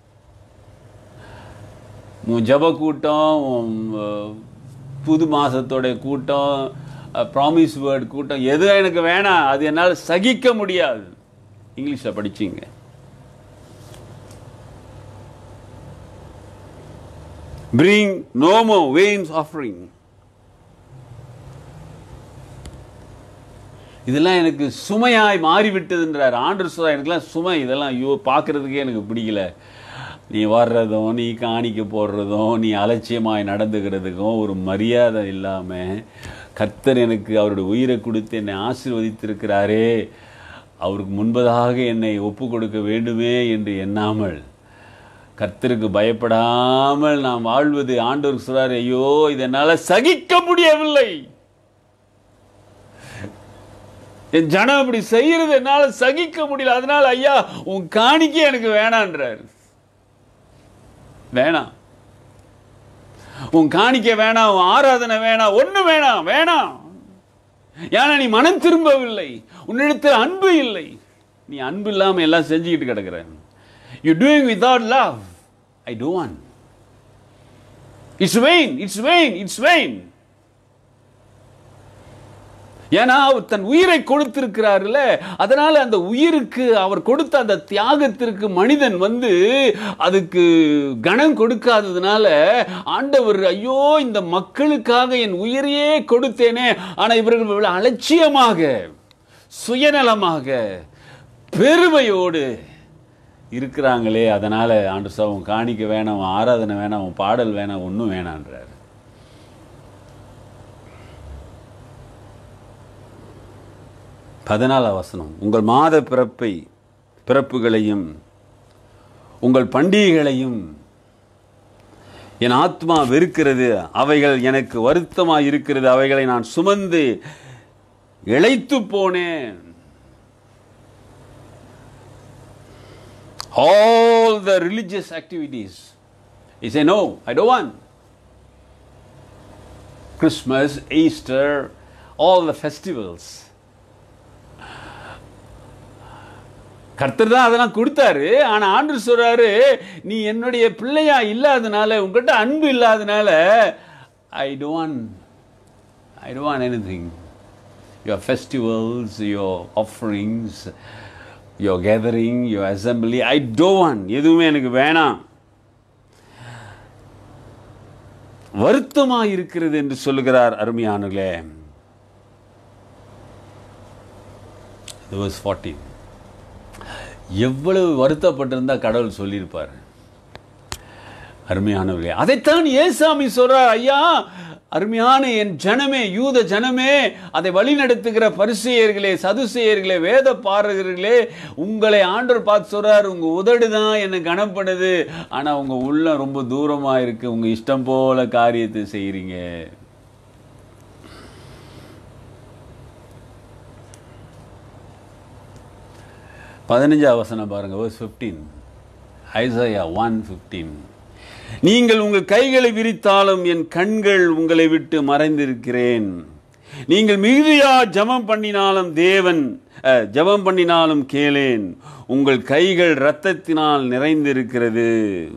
உன் ஜப கூட்டம் உன், அஹ், புது மாசத்தோட கூட்டம் ப்ராமிஸ் வேர்ட் கூட்டம் எதுவும் எனக்கு வேணாம் அது என்னால் சகிக்க முடியாது இங்கிலீஷில் படிச்சிங்க பிரிங் நோமோ வெயின்ஸ் ஆஃபரிங் இதெல்லாம் எனக்கு சுமையாய் மாறிவிட்டதுன்றார் ஆண்டர் சொல்றா எனக்குலாம் சுமை இதெல்லாம் ஐயோ பார்க்கறதுக்கே எனக்கு பிடிக்கல நீ வர்றதும் நீ காணிக்க போடுறதும் நீ அலட்சியமாய் நடந்துக்கிறதுக்கும் ஒரு மரியாதை இல்லாமல் கர்த்தர் எனக்கு அவருடைய உயிரை கொடுத்து என்னை ஆசீர்வதித்திருக்கிறாரே அவருக்கு முன்பதாக என்னை ஒப்பு கொடுக்க வேண்டுமே என்று எண்ணாமல் கர்த்தருக்கு பயப்படாமல் நாம் வாழ்வது ஆண்டவர் சொல்றாரு ஐயோ இதனால சகிக்க முடியவில்லை என் ஜனம் இப்படி செய்யறது என்னால சகிக்க முடியல அதனால ஐயா உன் காணிக்க எனக்கு வேணான்றாரு வேணாம் உன் காணிக்க வேணாம் உன் ஆராதனை வேணாம் ஒண்ணு வேணாம் வேணாம் ஏன்னா நீ மனம் திரும்பவில்லை உன்னிடத்தில் அன்பு இல்லை நீ அன்பு இல்லாம எல்லாம் செஞ்சுக்கிட்டு கிடக்குற you doing without love I do one it's vain it's vain it's vain ஏன்னா அவர் தன் உயிரை கொடுத்திருக்கிறாருல அதனால அந்த உயிருக்கு அவர் கொடுத்த அந்த தியாகத்திற்கு மனிதன் வந்து அதுக்கு கணம் கொடுக்காததுனால ஆண்டவர் ஐயோ இந்த மக்களுக்காக என் உயிரையே கொடுத்தேனே ஆனா இவர்கள் இவ்வளவு அலட்சியமாக சுயநலமாக பெருமையோடு இருக்கிறாங்களே அதனால ஆண்டு சாவும் காணிக்க வேணாம் ஆராதனை வேணாம் பாடல் வேணாம் ஒன்றும் வேணான்றார் பதினாலாம் வசனம் உங்கள் மாத பிறப்பை பிறப்புகளையும் உங்கள் பண்டிகைகளையும் என் ஆத்மா வெறுக்கிறது அவைகள் எனக்கு வருத்தமாக இருக்கிறது அவைகளை நான் சுமந்து இழைத்து போனேன் all the religious activities. He said, No, I don't want. Christmas, Easter, all the festivals. கர்த்தர் தான் அதெல்லாம் கொடுத்தாரு ஆனா ஆண்டு சொல்றாரு நீ என்னுடைய பிள்ளையா இல்லாதனால உங்ககிட்ட அன்பு இல்லாதனால I don't I don't anything your festivals your offerings your gathering your assembly I don't எதுவுமே எனக்கு வேணாம் வருத்தமாக இருக்கிறது என்று சொல்லுகிறார் அருமையானங்களே ஃபார்ட்டீன் எவ்வளவு வருத்தப்பட்டிருந்தா கடவுள் சொல்லியிருப்பார் அருமையானவர்களே அதைத்தான் ஏசாமி சொல்றார் ஐயா அருமையான என் ஜனமே யூத ஜனமே அதை வழிநடத்துகிற பரிசெயர்களே சதுசெயர்களே வேத பாரகர்களே உங்களை ஆண்டவர் பார்த்து சொல்றார் உங்க உதடு தான் என்னை கனப்படுது ஆனா உங்க உள்ளம் ரொம்ப தூரமா இருக்கு உங்க இஷ்டம் போல காரியத்தை செய்யறீங்க பதினஞ்சாம் வசனம் பாருங்க verse 15 ஐசையா ஒன் ஃபிஃப்டீன் நீங்கள் உங்கள் கைகளை விரித்தாலும் என் கண்கள் உங்களை விட்டு மறைந்திருக்கிறேன் நீங்கள் மிகுதியா ஜெபம் பண்ணினாலும் தேவன் அஹ், ஜெபம் பண்ணினாலும் கேளேன் உங்கள் கைகள் இரத்தத்தினால் நிறைந்திருக்கிறது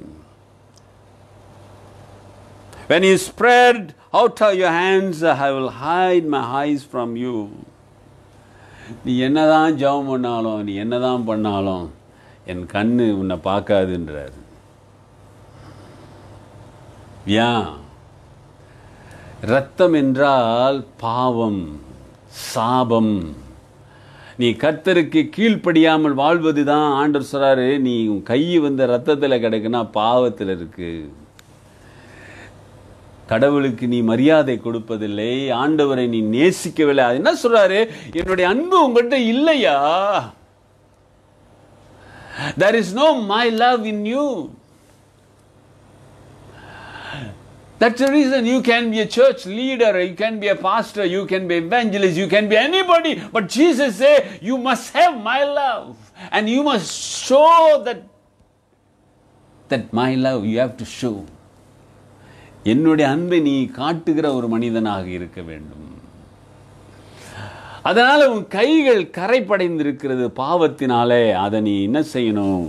When you spread out your hands, I will hide my eyes from you. நீ என்னதான் ஜெபம் பண்ணாலும் நீ என்னதான் பண்ணாலும் என் கண்ணு உன்னை பார்க்காதுன்றார் ஏன் ரத்தம் என்றால் பாவம் சாபம் நீ கர்த்தருக்கு கீழ்ப்படியாமல் வாழ்வது தான் ஆண்டவர் சொல்றாரு நீ உன் கை வந்து ரத்தத்தில் கிடக்குன்னா பாவத்தில் இருக்கு கடவுளுக்கு நீ மரியாதை கொடுப்பதில்லை ஆண்டவரை நீ நேசிக்கவில்லை அது என்ன சொல்றாரு என்னுடைய அன்பு உங்கள்கிட்ட இல்லையா there is no my love in you That's the reason you can be a church leader, you can be a pastor, you can be evangelist, you can be anybody. But Jesus said, you must have my love. And you must show that that my love you have to show. என்னுடைய அன்பை நீ காட்டுகிற ஒரு மனிதனாக இருக்க வேண்டும் அதனால உன் கைகள் கரைப்படைந்திருக்கிறது பாவத்தினாலே அதை நீ என்ன செய்யணும்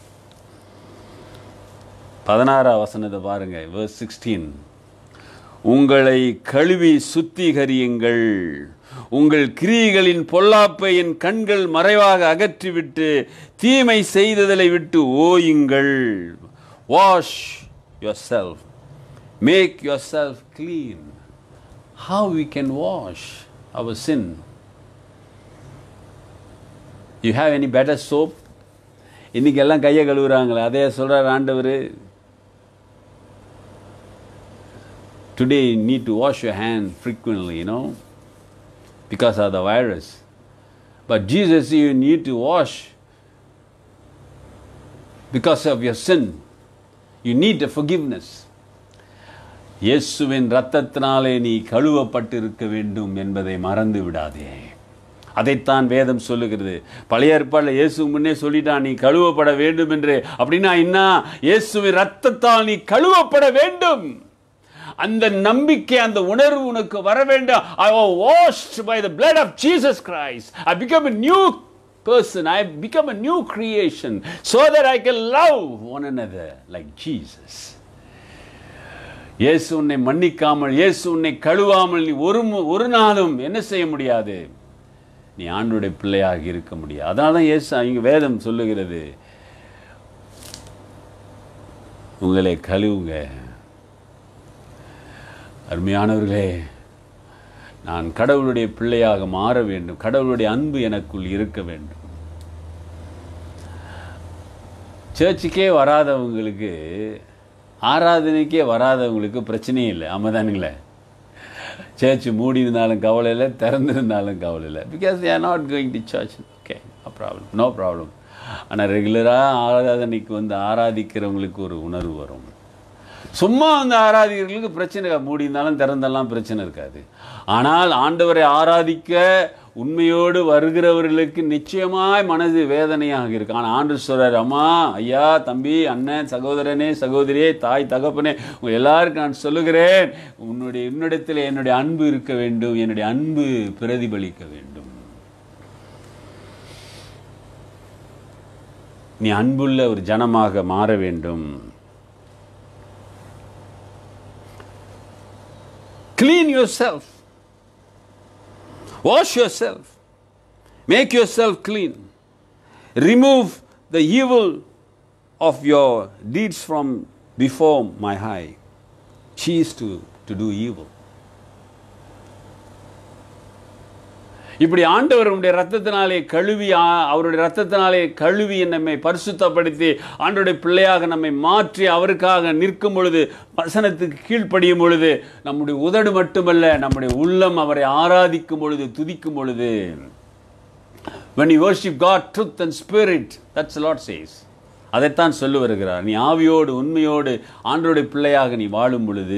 பதினாறாம் வசனத்தை பாருங்க verse 16 உங்களை கழுவி சுத்திகரியுங்கள் உங்கள் கிரியைகளின் பொல்லாப்பை என் கண்கள் மறைவாக அகற்றிவிட்டு தீமை செய்ததலை விட்டு ஓயுங்கள் wash your self make your self clean how we can wash our sin you have any better soap இன்னைக்கு எல்லாம் கையை கழுவுறாங்களே அதே சொல்கிறார் ஆண்டவர் today need to wash your hand frequently you know because of the virus but Jesus you need to wash because of your sin you need a forgiveness இயேசுவின் இரத்தத்தினாலே நீ கழுவப்பட்டிருக்க வேண்டும் என்பதை மறந்து விடாதே அதைத்தான் வேதம் சொல்லுகிறது பழைய ஏற்பாடில் இயேசு முன்னே சொல்லிட்டான் நீ கழுவப்பட வேண்டும் என்று அப்படின்னா என்ன இயேசுவின் ரத்தத்தால் நீ கழுவப்பட வேண்டும் அந்த நம்பிக்கை அந்த உணர்வு உனக்கு வர வேண்டும் I washed by the blood of Jesus Christ I become a new person I become a new creation so that I can love one another like Jesus இயேசு உன்னை மன்னிக்காமல் இயேசு உன்னை கழுவாமல் நீ ஒரு மு- ஒரு நாளும் என்ன செய்ய முடியாது நீ ஆண்டுடைய பிள்ளையாக இருக்க முடியாது அதனால தான் இயேசு இங்க வேதம் சொல்லுகிறது உங்களை கழுவுங்க அருமையானவர்களே நான் கடவுளுடைய பிள்ளையாக மாற வேண்டும் கடவுளுடைய அன்பு எனக்குள் இருக்க வேண்டும் சர்ச்சுக்கே வராதவங்களுக்கு ஆராதனைக்கே வராதவங்களுக்கு பிரச்சனையே இல்லை ஆமாதானுங்களே சர்ச் மூடி இருந்தாலும் கவலை இல்லை திறந்திருந்தாலும் கவலை இல்லை because they are not going to church okay no problem no problem ஆனால் ரெகுலராக ஆராதனைக்கு வந்து ஆராதிக்கிறவங்களுக்கு ஒரு உணர்வு வரும் சும்மா வந்து ஆராதிக்கிறவங்களுக்கு பிரச்சனை இருக்காது. மூடி இருந்தாலும் திறந்தெல்லாம் பிரச்சனை இருக்காது ஆனால் ஆண்டவரை ஆராதிக்க உண்மையோடு வருகிறவர்களுக்கு நிச்சயமாய் மனது வேதனையாக இருக்கு ஆனால் ஆண்டு சொல்றாரு அம்மா ஐயா தம்பி அண்ணன் சகோதரனே சகோதரியே தாய் தகப்பனே உங்க எல்லாருக்கும் நான் சொல்லுகிறேன் உன்னுடைய உன்னிடத்தில் என்னுடைய அன்பு இருக்க வேண்டும் என்னுடைய அன்பு பிரதிபலிக்க வேண்டும் நீ அன்புள்ள ஒரு ஜனமாக மாற வேண்டும் Clean yourself. Wash yourself. Make yourself clean. Remove the evil of your deeds from before my eye. Cease to, to do evil. இப்படி ஆண்டவர் உடைய ரத்தத்தினாலே கழுவி ஆ- அவருடைய ரத்தத்தினாலே கழுவி நம்மை பரிசுத்தப்படுத்தி ஆண்டவருடைய பிள்ளையாக நம்மை மாற்றி அவருக்காக நிற்கும் பொழுது வசனத்துக்கு கீழ்ப்படியும் பொழுது நம்முடைய உதடு மட்டுமல்ல நம்முடைய உள்ளம் அவரை ஆராதிக்கும் பொழுது துதிக்கும் பொழுது when you worship God truth and spirit that's the Lord says அதைத்தான் சொல்லி வருகிறார் நீ ஆவியோடு உண்மையோடு ஆண்டவருடைய பிள்ளையாக நீ வாழும் பொழுது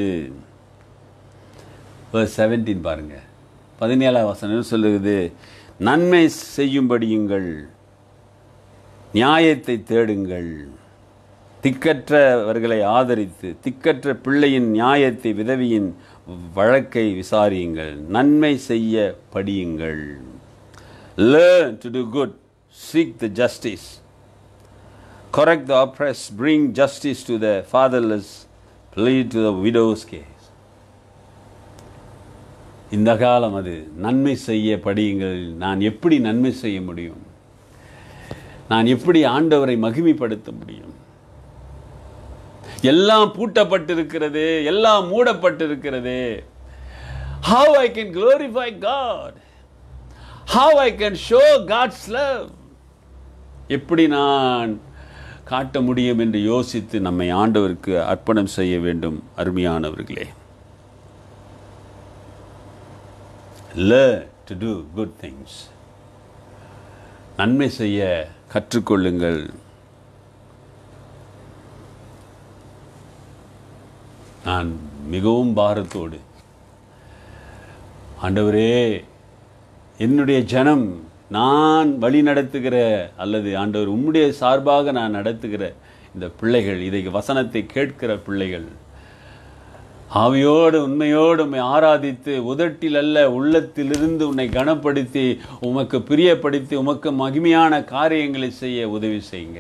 verse 17 பாருங்க பதினேழாம் வசனம் சொல்லுகிறது நன்மை செய்யும்படியுங்கள் நியாயத்தை தேடுங்கள் திக்கற்றவர்களை ஆதரித்து திக்கற்ற பிள்ளையின் நியாயத்தை விதவியின் வழக்கை விசாரியுங்கள் நன்மை செய்ய படியுங்கள் learn to do good seek the justice correct the oppressed bring justice to the fatherless plead to the widow's case இந்த காலம் அது நன்மை செய்ய படியுங்கள் நான் எப்படி நன்மை செய்ய முடியும் நான் எப்படி ஆண்டவரை மகிமைப்படுத்த முடியும் எல்லாம் பூட்டப்பட்டிருக்கிறது எல்லாம் மூடப்பட்டிருக்கிறது how i can glorify god how i can show god's love எப்படி நான் காட்ட முடியும் என்று யோசித்து நம்மை ஆண்டவருக்கு அர்ப்பணம் செய்ய வேண்டும் அருமையானவர்களே learn to do good things நன்மை செய்ய கற்றுக்கொள்ளுங்கள் நான் மிகவும் பாரத்தோடு ஆண்டவரே என்னுடைய ஜனம் நான் வழி நடத்துகிற அல்லது ஆண்டவர் உம்முடைய சார்பாக நான் நடத்துகிற இந்த பிள்ளைகள் இதை வசனத்தை கேட்கிற பிள்ளைகள் ஆவியோடு உண்மையோடு உம்மை ஆராதித்து உதட்டில் அல்ல உள்ளத்திலிருந்து உன்னை கனப்படுத்தி உமக்கு பிரியப்படுத்தி உமக்கு மகிமையான காரியங்களை செய்ய உதவி செய்யுங்க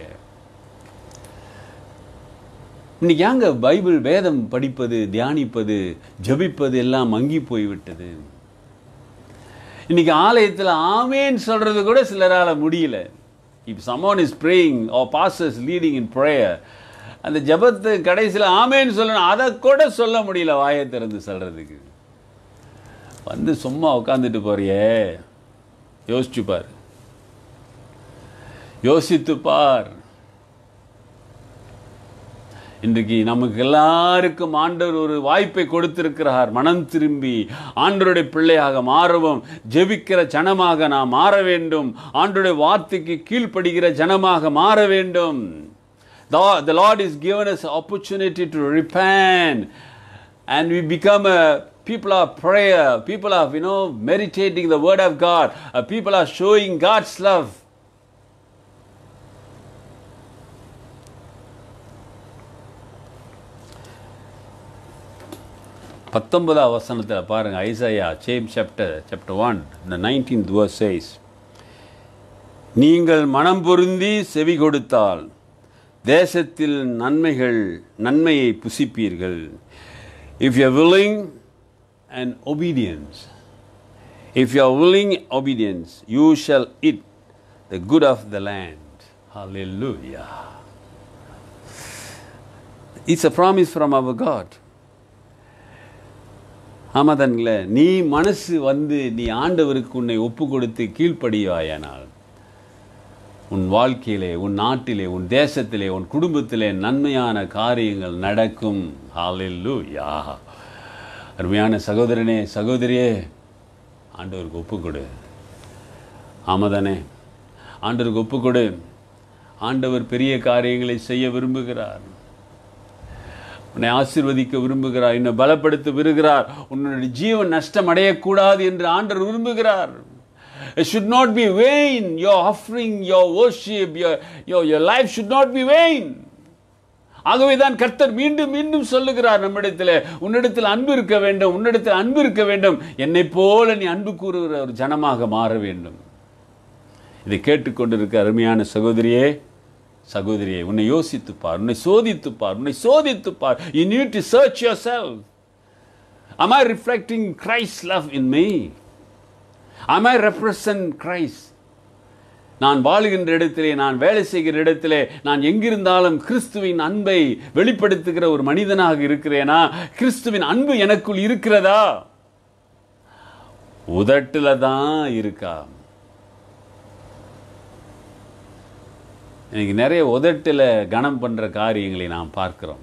இன்னைக்கு ஏங்க பைபிள் வேதம் படிப்பது தியானிப்பது ஜெபிப்பது எல்லாம் மங்கி போய்விட்டது இன்னைக்கு ஆலயத்தில் ஆமேன்னு சொல்றது கூட சிலரால முடியல if someone is praying ah pastors leading in prayer அந்த ஜெபத்து கடைசியில் ஆமேன்னு சொல்லணும் அதை கூட சொல்ல முடியல வாயை திறந்து சொல்றதுக்கு வந்து சும்மா உட்காந்துட்டு போறியே யோசிச்சு பார் யோசித்து பார் இன்றைக்கு நமக்கு எல்லாருக்கும் ஆண்டவர் ஒரு வாய்ப்பை கொடுத்திருக்கிறார் மனம் திரும்பி ஆண்டவருடைய பிள்ளையாக மாறவும் ஜெபிக்கிற ஜனமாக நாம் மாற வேண்டும் ஆண்டவருடைய வார்த்தைக்கு கீழ்ப்படுகிற ஜனமாக மாற வேண்டும் The, the Lord is given us opportunity to repent and we become a people of prayer, people of, you know, meditating the word of God, uh, people are showing God's love. பத்தொன்பதாம் வசனத்தில் பாருங்க Isaiah same chapter chapter one இந்த nineteenth verse says நீங்கள் மனம் பொருந்தி செவி கொடுத்தால் தேசத்தில் நன்மைகள் நன்மையை புசிப்பீர்கள் if you willing and obedience if you are willing obedience you shall eat the good of the land hallelujah it's a promise from our god ஆமாதான்களே நீ மனசு வந்து நீ ஆண்டவருக்கு உன்னை ஒப்பு கொடுத்து கீழ்ப்படியாயானால் உன் வாழ்க்கையிலே உன் நாட்டிலே உன் தேசத்திலே உன் குடும்பத்திலே நன்மையான காரியங்கள் நடக்கும் ஹalleluya அருமையான சகோதரனே சகோதரியே ஆண்டவருக்கு ஒப்பு கொடு ஆமாதானே ஆண்டவருக்கு ஒப்பு கொடு ஆண்டவர் பெரிய காரியங்களை செய்ய விரும்புகிறார் உன்னை ஆசீர்வதிக்க விரும்புகிறார் என்னை பலப்படுத்த விரும்புகிறார் உன்னுடைய ஜீவன் நஷ்டம் அடையக்கூடாது என்று ஆண்டவர் விரும்புகிறார் It should not be vain. Your offering, your worship, your, your, your life should not be vain. ஆகவேதான் கர்த்தர் மீண்டும் மீண்டும் சொல்லுகிறார் நம்மிடத்தில் உன்னிடத்தில் அன்பு இருக்க வேண்டும் உன்னிடத்தில் அன்பு இருக்க வேண்டும் என்னை போல நீ அன்பு கூறுகிற ஒரு ஜனமாக மாற வேண்டும் இதை கேட்டுக்கொண்டிருக்க அருமையான சகோதரியே சகோதரியே உன்னை யோசித்துப் பார் உன்னை சோதித்துப் பார் உன்னை சோதித்துப் பார் you need to search your self Am I reflecting Christ's love in me? Am I represent Christ? நான் வாழுகின்ற இடத்திலே நான் வேலை செய்கிற இடத்திலே நான் எங்கிருந்தாலும் கிறிஸ்துவின் அன்பை வெளிப்படுத்துகிற ஒரு மனிதனாக இருக்கிறேனா கிறிஸ்துவின் அன்பு எனக்குள் இருக்கிறதா உதட்டுல தான் இருக்கா இன்னைக்கு நிறைய உதட்டில் கனம் பண்ற காரியங்களை நாம் பார்க்கிறோம்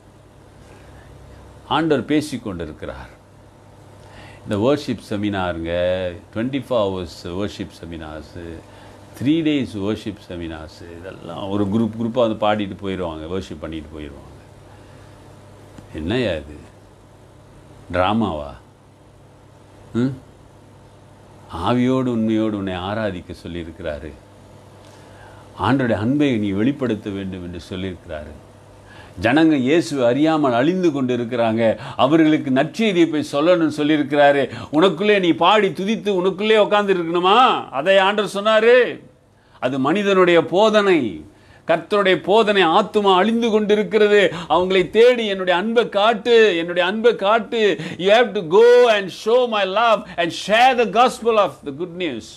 ஆண்டவர் பேசிக்கொண்டிருக்கிறார் இந்த வர்ஷிப் செமினாருங்க twenty four hours worship seminars three days worship seminars இதெல்லாம் ஒரு குரூப் குரூப்பாக வந்து பாடிட்டு போயிடுவாங்க வர்ஷிப் பண்ணிட்டு போயிடுவாங்க என்னையா இது ட்ராமாவா ம் ஆவியோடு உண்மையோடு உன்னை ஆராதிக்க சொல்லியிருக்கிறாரு ஆண்டோடைய அன்பை நீ வெளிப்படுத்த வேண்டும் என்று சொல்லியிருக்கிறாரு ஜனங்க இயேசுவை அறியாமல் அழிந்து கொண்டு இருக்கிறாங்க அவர்களுக்கு நற்செய்தியை போய் சொல்லணும்னு சொல்லியிருக்கிறாரு உனக்குள்ளே நீ பாடி துதித்து உனக்குள்ளே உட்கார்ந்து இருக்கணுமா அதை ஆண்டவர் சொன்னாரு அது மனிதனுடைய போதனை கர்த்தருடைய போதனை ஆத்துமா அழிந்து கொண்டிருக்கிறது அவங்களை தேடி என்னுடைய அன்பை காட்டு என்னுடைய அன்பை காட்டு you have to go and show my love and share the gospel of the good news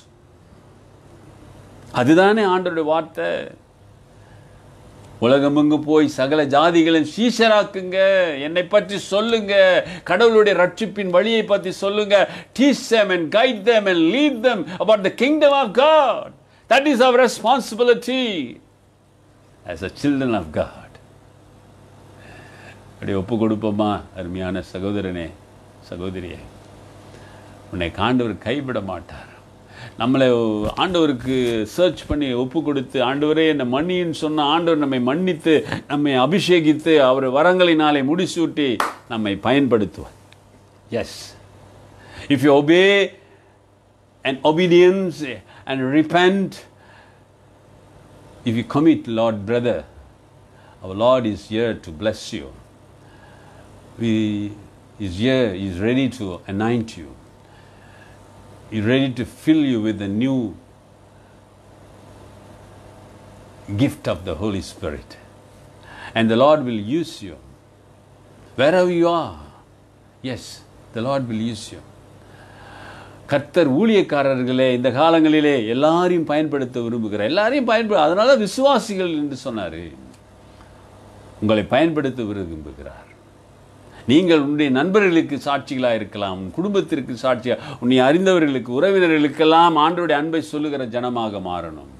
அதுதானே ஆண்டருடைய வார்த்தை உலகமெங்கு போய் சகல ஜாதிகளின் சீஷராக்குங்க என்னை பற்றி சொல்லுங்க கடவுளுடைய ரட்சிப்பின் வழியை பற்றி சொல்லுங்க teach them and guide them and lead them about the kingdom of God that is our responsibility as a children of God அப்படி ஒப்பு கொடுப்போமா அருமையான சகோதரனே சகோதரியே உன்னை காண்டவர் கைவிட மாட்டார் நம்மளை ஆண்டவருக்கு சர்ச் பண்ணி ஒப்பு கொடுத்து ஆண்டவரே என்னை மன்னின்னு சொன்ன ஆண்டவர் நம்மை மன்னித்து நம்மை அபிஷேகித்து அவர் வரங்களினாலே முடிசூட்டி நம்மை பயன்படுத்துவார் yes if you obey and obedience and repent if you commit lord brother our lord is here to bless you is here is ready to anoint you He's ready to fill you with the new gift of the Holy Spirit. And the Lord will use you. Wherever you are, yes, the Lord will use you. கர்த்தர் ஊழியக்காரர்களே இந்த காலங்களிலே எல்லாரையும் பயன்படுத்த விரும்புகிறார் எல்லாரையும் பயன்படு அதனால விசுவாசிகள் என்று சொன்னார் உங்களை பயன்படுத்த விரும்புகிறார் நீங்கள் உன்னுடைய நண்பர்களுக்கு சாட்சிகளாக இருக்கலாம் உன் குடும்பத்திற்கு சாட்சியாக உன்னை அறிந்தவர்களுக்கு உறவினர்களுக்கெல்லாம் ஆண்டோடைய அன்பை சொல்லுகிற ஜனமாக மாறணும்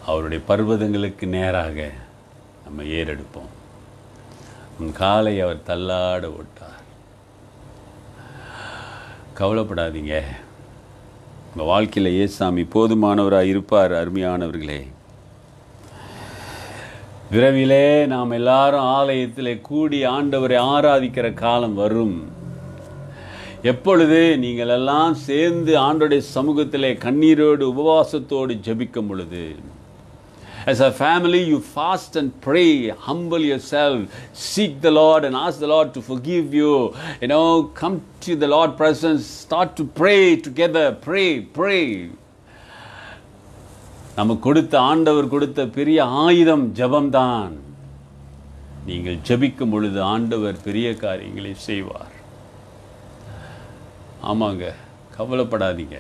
அவருடைய பர்வதங்களுக்கு நேராக நம்ம ஏறெடுப்போம் உன் காலை அவர் தள்ளாட விட்டார் கவலைப்படாதீங்க உங்கள் வாழ்க்கையில் ஏசாமி போதுமானவராக இருப்பார் அருமையானவர்களே விரைவிலே நாம் எல்லாரும் ஆலயத்தில் கூடி ஆண்டவரை ஆராதிக்கிற காலம் வரும் எப்பொழுது நீங்கள் எல்லாம் சேர்ந்து ஆண்டோடைய சமூகத்திலே கண்ணீரோடு உபவாசத்தோடு ஜெபிக்கும் பொழுது As a family, you fast and pray, humble yourself, seek the Lord and ask the Lord to forgive you. You know, come to the Lord presence, start to pray together, pray, pray. நமக்கு கொடுத்த ஆண்டவர் கொடுத்த பெரிய ஆயுதம் ஜபம்தான் நீங்கள் ஜெபிக்கும் பொழுது ஆண்டவர் பெரிய காரியங்களை செய்வார் ஆமாங்க கவலைப்படாதீங்க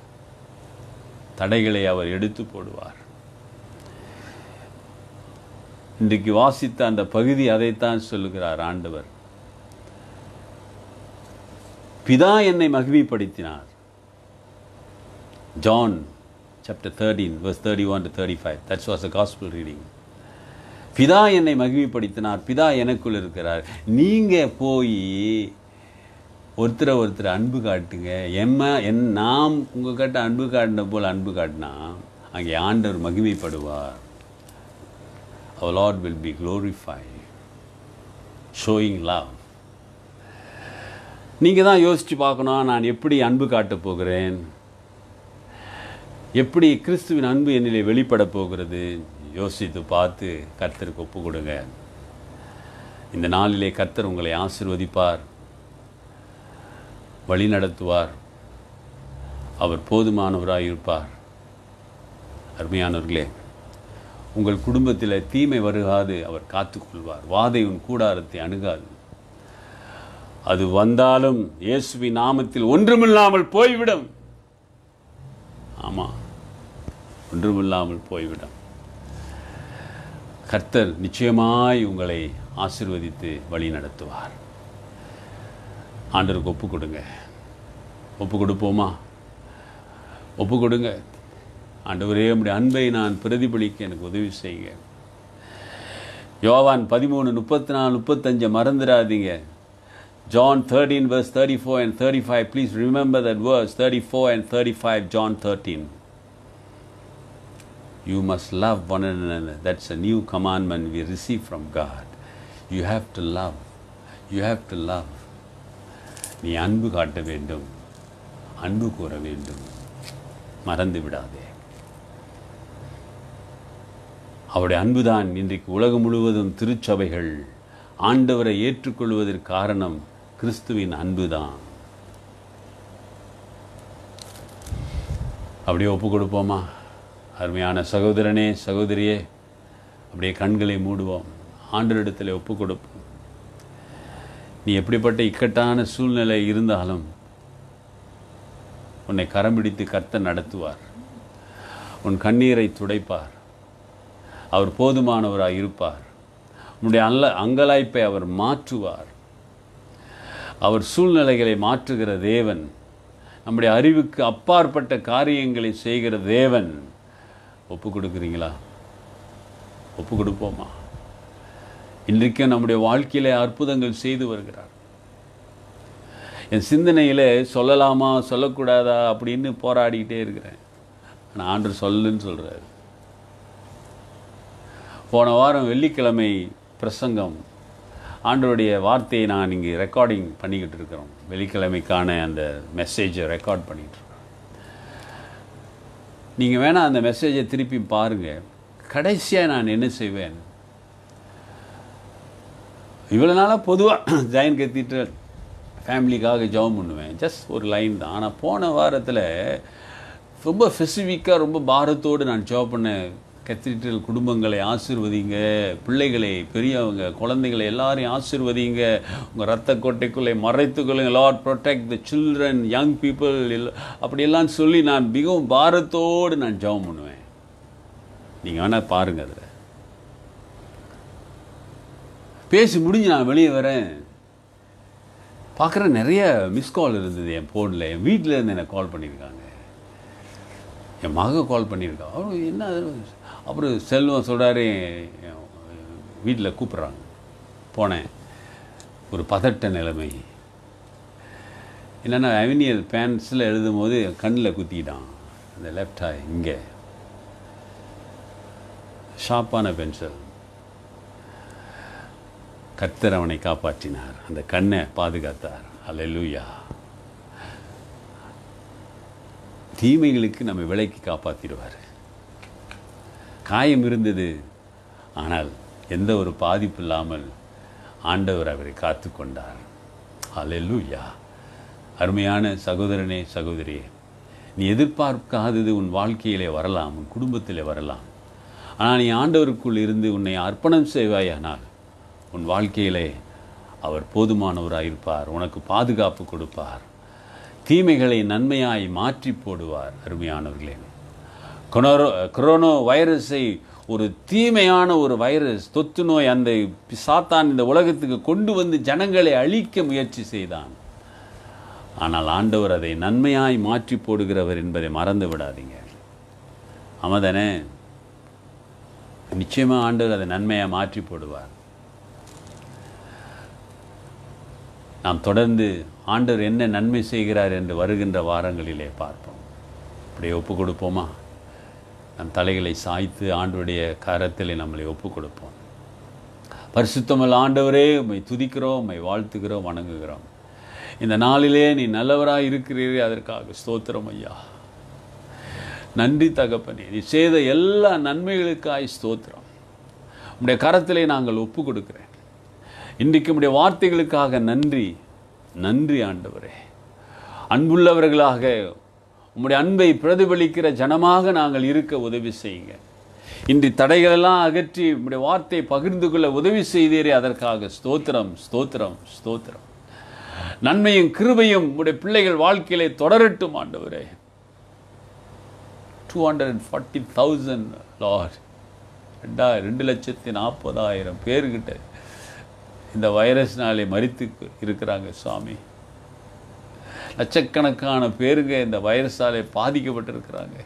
தடைகளை அவர் எடுத்து போடுவார் இன்றைக்கு வாசித்த அந்த பகுதி அதைத்தான் சொல்லுகிறார் ஆண்டவர் பிதா என்னை மகிமைப்படுத்தினார் John chapter thirteen verse thirty one to thirty five that's was a gospel reading பிதா என்னை மகிமைப்படுத்தினார் பிதா எனக்குள் இருக்கிறார் நீங்கள் போய் ஒருத்தரை ஒருத்தர் அன்பு காட்டுங்க எம்ம என் நாம் உங்கள் கிட்ட அன்பு காட்டின போல் அன்பு காட்டினா அங்கே ஆண்டவர் மகிமைப்படுவார் our Lord will be glorified, showing love. நீங்கள் தான் யோசித்து பார்க்கணும் நான் எப்படி அன்பு காட்டப் போகிறேன் எப்படி கிறிஸ்துவின் அன்பு என்னிலே வெளிப்பட போகிறது யோசித்து பார்த்து கர்த்தருக்கு ஒப்பு கொடுங்க இந்த நாளிலே கர்த்தர் உங்களை ஆசிர்வதிப்பார் வழி நடத்துவார் அவர் போதுமானவராக இருப்பார் அருமையானவர்களே உங்கள் குடும்பத்தில் தீமை வருகாது அவர் காத்துக்கொள்வார் வாதை உன் கூடாரத்தை அணுகாது அது வந்தாலும் இயேசுவின் நாமத்தில் ஒன்றுமில்லாமல் போய்விடும் ஆமாம் ஒன்றுமில்லாமல் போய்விடும் கர்த்தர் நிச்சயமாய் உங்களை ஆசிர்வதித்து வழி நடத்துவார் ஆண்டருக்கு ஒப்பு கொடுங்க ஒப்பு கொடுப்போமா ஒப்பு கொடுங்க ஆண்டவரே உம்முடைய அன்பை நான் பிரதிபலிக்க எனக்கு உதவி செய்யுங்க யோவான் பதிமூணு முப்பத்தி நாலு முப்பத்தஞ்சை மறந்துடாதீங்க John thirteen verse thirty four and thirty five please remember that verse thirty four and thirty five John thirteen you must love one another that's a new commandment we receive from God you have to love you have to love நீ அன்பு காட்ட வேண்டும் அன்பு கூற வேண்டும் மறந்து விடாதே அவருடைய அன்புதான் இன்றைக்கு உலகம் முழுவதும் திருச்சபைகள் ஆண்டவரை ஏற்றுக்கொள்வதற்கு காரணம் கிறிஸ்துவின் அன்புதான் அப்படியே ஒப்பு கொடுப்போமா அருமையான சகோதரனே சகோதரியே அப்படியே கண்களை மூடுவோம் ஆண்டவரிடத்தில் ஒப்பு கொடுப்போம் நீ எப்படிப்பட்ட இக்கட்டான சூழ்நிலை இருந்தாலும் உன்னை கரம் பிடித்து கர்த்தர் நடத்துவார் உன் கண்ணீரை துடைப்பார் அவர் போதுமானவராக இருப்பார் உன்னுடைய அல்ல அங்கலாய்ப்பை அவர் மாற்றுவார் அவர் சூழ்நிலைகளை மாற்றுகிற தேவன் நம்முடைய அறிவுக்கு அப்பாற்பட்ட காரியங்களை செய்கிற தேவன் ஒப்பு கொடுக்குறீங்களா ஒப்பு கொடுப்போமா இன்றைக்கும் நம்முடைய வாழ்க்கையிலே அற்புதங்கள் செய்து வருகிறார் என் சிந்தனையில் சொல்லலாமா சொல்லக்கூடாதா அப்படின்னு போராடிக்கிட்டே இருக்கிறேன் ஆனால் ஆண்டர் சொல்லுன்னு சொல்கிறாரு போன வாரம் வெள்ளிக்கிழமை பிரசங்கம் ஆண்டவருடைய வார்த்தையை நான் இங்கே ரெக்கார்டிங் பண்ணிக்கிட்டு இருக்கிறோம் வெள்ளிக்கிழமைக்கான அந்த மெசேஜை ரெக்கார்ட் பண்ணிகிட்டு இருக்கோம் நீங்கள் வேணால் அந்த மெசேஜை திருப்பி பாருங்கள் கடைசியாக நான் என்ன செய்வேன் இவ்வளோ நாளாக பொதுவாக ஜாயின் கத்திட்டு ஃபேமிலிக்காக ஜெபம் பண்ணுவேன் ஜஸ்ட் ஒரு லைன் தான் ஆனால் போன வாரத்தில் ரொம்ப ஸ்பெசிஃபிக்காக ரொம்ப பாரத்தோடு நான் ஜெபம் பண்ணேன் கத்தீட்ரல் குடும்பங்களை ஆசிர்வதிங்க பிள்ளைகளை பெரியவங்க குழந்தைகளை எல்லாரையும் ஆசிர்வதிங்க உங்கள் ரத்த கோட்டைக்குள்ளே மறைத்துக்கொள்ளுங்க Lord protect the children young people அப்படியெல்லாம் சொல்லி நான் மிகவும் பாரத்தோடு நான் ஜெபம் பண்ணுவேன் நீங்கள் வேணால் பாருங்கள் அதில் பேசி முடிஞ்சு நான் வெளியே வரேன் பார்க்குற நிறைய மிஸ் கால் இருந்தது என் ஃபோனில் என் வீட்டில் இருந்து எனக்கு கால் பண்ணியிருக்காங்க என் மக கால் பண்ணியிருக்கா அவரு என்ன அப்புறம் செல்வம் சொல்கிறாரு வீட்டில் கூப்பிட்றாங்க போனேன் ஒரு பதட்ட நிலைமை என்னென்னா அவெனியல் பேன்ஸில் எழுதும் போது கண்ணில் குத்திட்டான் அந்த லெஃப்ட் ஹை இங்கே ஷார்ப்பான பென்சில் கர்த்தர் அவனை காப்பாற்றினார் அந்த கண்ணை பாதுகாத்தார் அல்லேலூயா தீமைகளுக்கு நம்ம விலைக்கு காப்பாற்றிடுவார் காயம் இருந்தது ஆனால் எந்த ஒரு பாதிப்பு இல்லாமல் ஆண்டவர் அவரை காத்து கொண்டார் அல்லேலூயா அருமையான சகோதரனே சகோதரியே நீ எதிர்பார்க்காதது உன் வாழ்க்கையிலே வரலாம் உன் குடும்பத்திலே வரலாம் ஆனால் நீ ஆண்டவருக்குள் இருந்து உன்னை அர்ப்பணம் செய்வாயானால் உன் வாழ்க்கையிலே அவர் போதுமானவராயிருப்பார் உனக்கு பாதுகாப்பு கொடுப்பார் தீமைகளை நன்மையாய் மாற்றி போடுவார் அருமையானவர்களே கொரோனோ கொரோனோ வைரஸை ஒரு தீமையான ஒரு வைரஸ் தொத்து நோய் அந்த சாத்தான் இந்த உலகத்துக்கு கொண்டு வந்து ஜனங்களை அழிக்க முயற்சி செய்தான் ஆனால் ஆண்டவர் அதை நன்மையாய் மாற்றி போடுகிறவர் என்பதை மறந்து விடாதீங்க ஆமாதானே நிச்சயமாக ஆண்டவர் அதை நன்மையாக மாற்றி போடுவார் நாம் தொடர்ந்து ஆண்டவர் என்ன நன்மை செய்கிறார் என்று வருகின்ற வாரங்களிலே பார்ப்போம் அப்படியே ஒப்பு கொடுப்போமா நம் தலைகளை சாய்த்து ஆண்டவருடைய கரத்தில் நம்மளை ஒப்பு கொடுப்போம் பரிசுத்தமல் ஆண்டவரே உம்மை துதிக்கிறோம் உம்மை வாழ்த்துகிறோம் வணங்குகிறோம் இந்த நாளிலே நீ நல்லவராக இருக்கிறீரே அதற்காக ஸ்தோத்திரம் ஐயா நன்றி தகப்பனே நீ செய்த எல்லா நன்மைகளுக்காய் ஸ்தோத்திரம் உம்முடைய கரத்திலே நாங்கள் ஒப்பு கொடுக்கிறேன் இன்றைக்கு உம்முடைய வார்த்தைகளுக்காக நன்றி நன்றி ஆண்டவரே அன்புள்ளவர்களாக உம்முடைய அன்பை பிரதிபலிக்கிற ஜனமாக நாங்கள் இருக்க உதவி செய்யுங்க இன்றி தடைகளெல்லாம் அகற்றி உம்முடைய வார்த்தை பகிர்ந்து கொள்ள உதவி செய்தீரே அதற்காக ஸ்தோத்திரம் ஸ்தோத்திரம் ஸ்தோத்திரம் நன்மையும் கிருபையும் உம்முடைய பிள்ளைகள் வாழ்க்கையிலே தொடரட்டும் ஆண்டவரே two hundred and forty thousand Lord ரெண்டா ரெண்டு லட்சத்தி நாற்பதாயிரம் பேர்கிட்ட இந்த வைரஸ்னாலே மறித்து இருக்கிறாங்க சுவாமி லட்சக்கணக்கான பேருங்க இந்த வைரஸாலே பாதிக்கப்பட்டிருக்கிறாங்க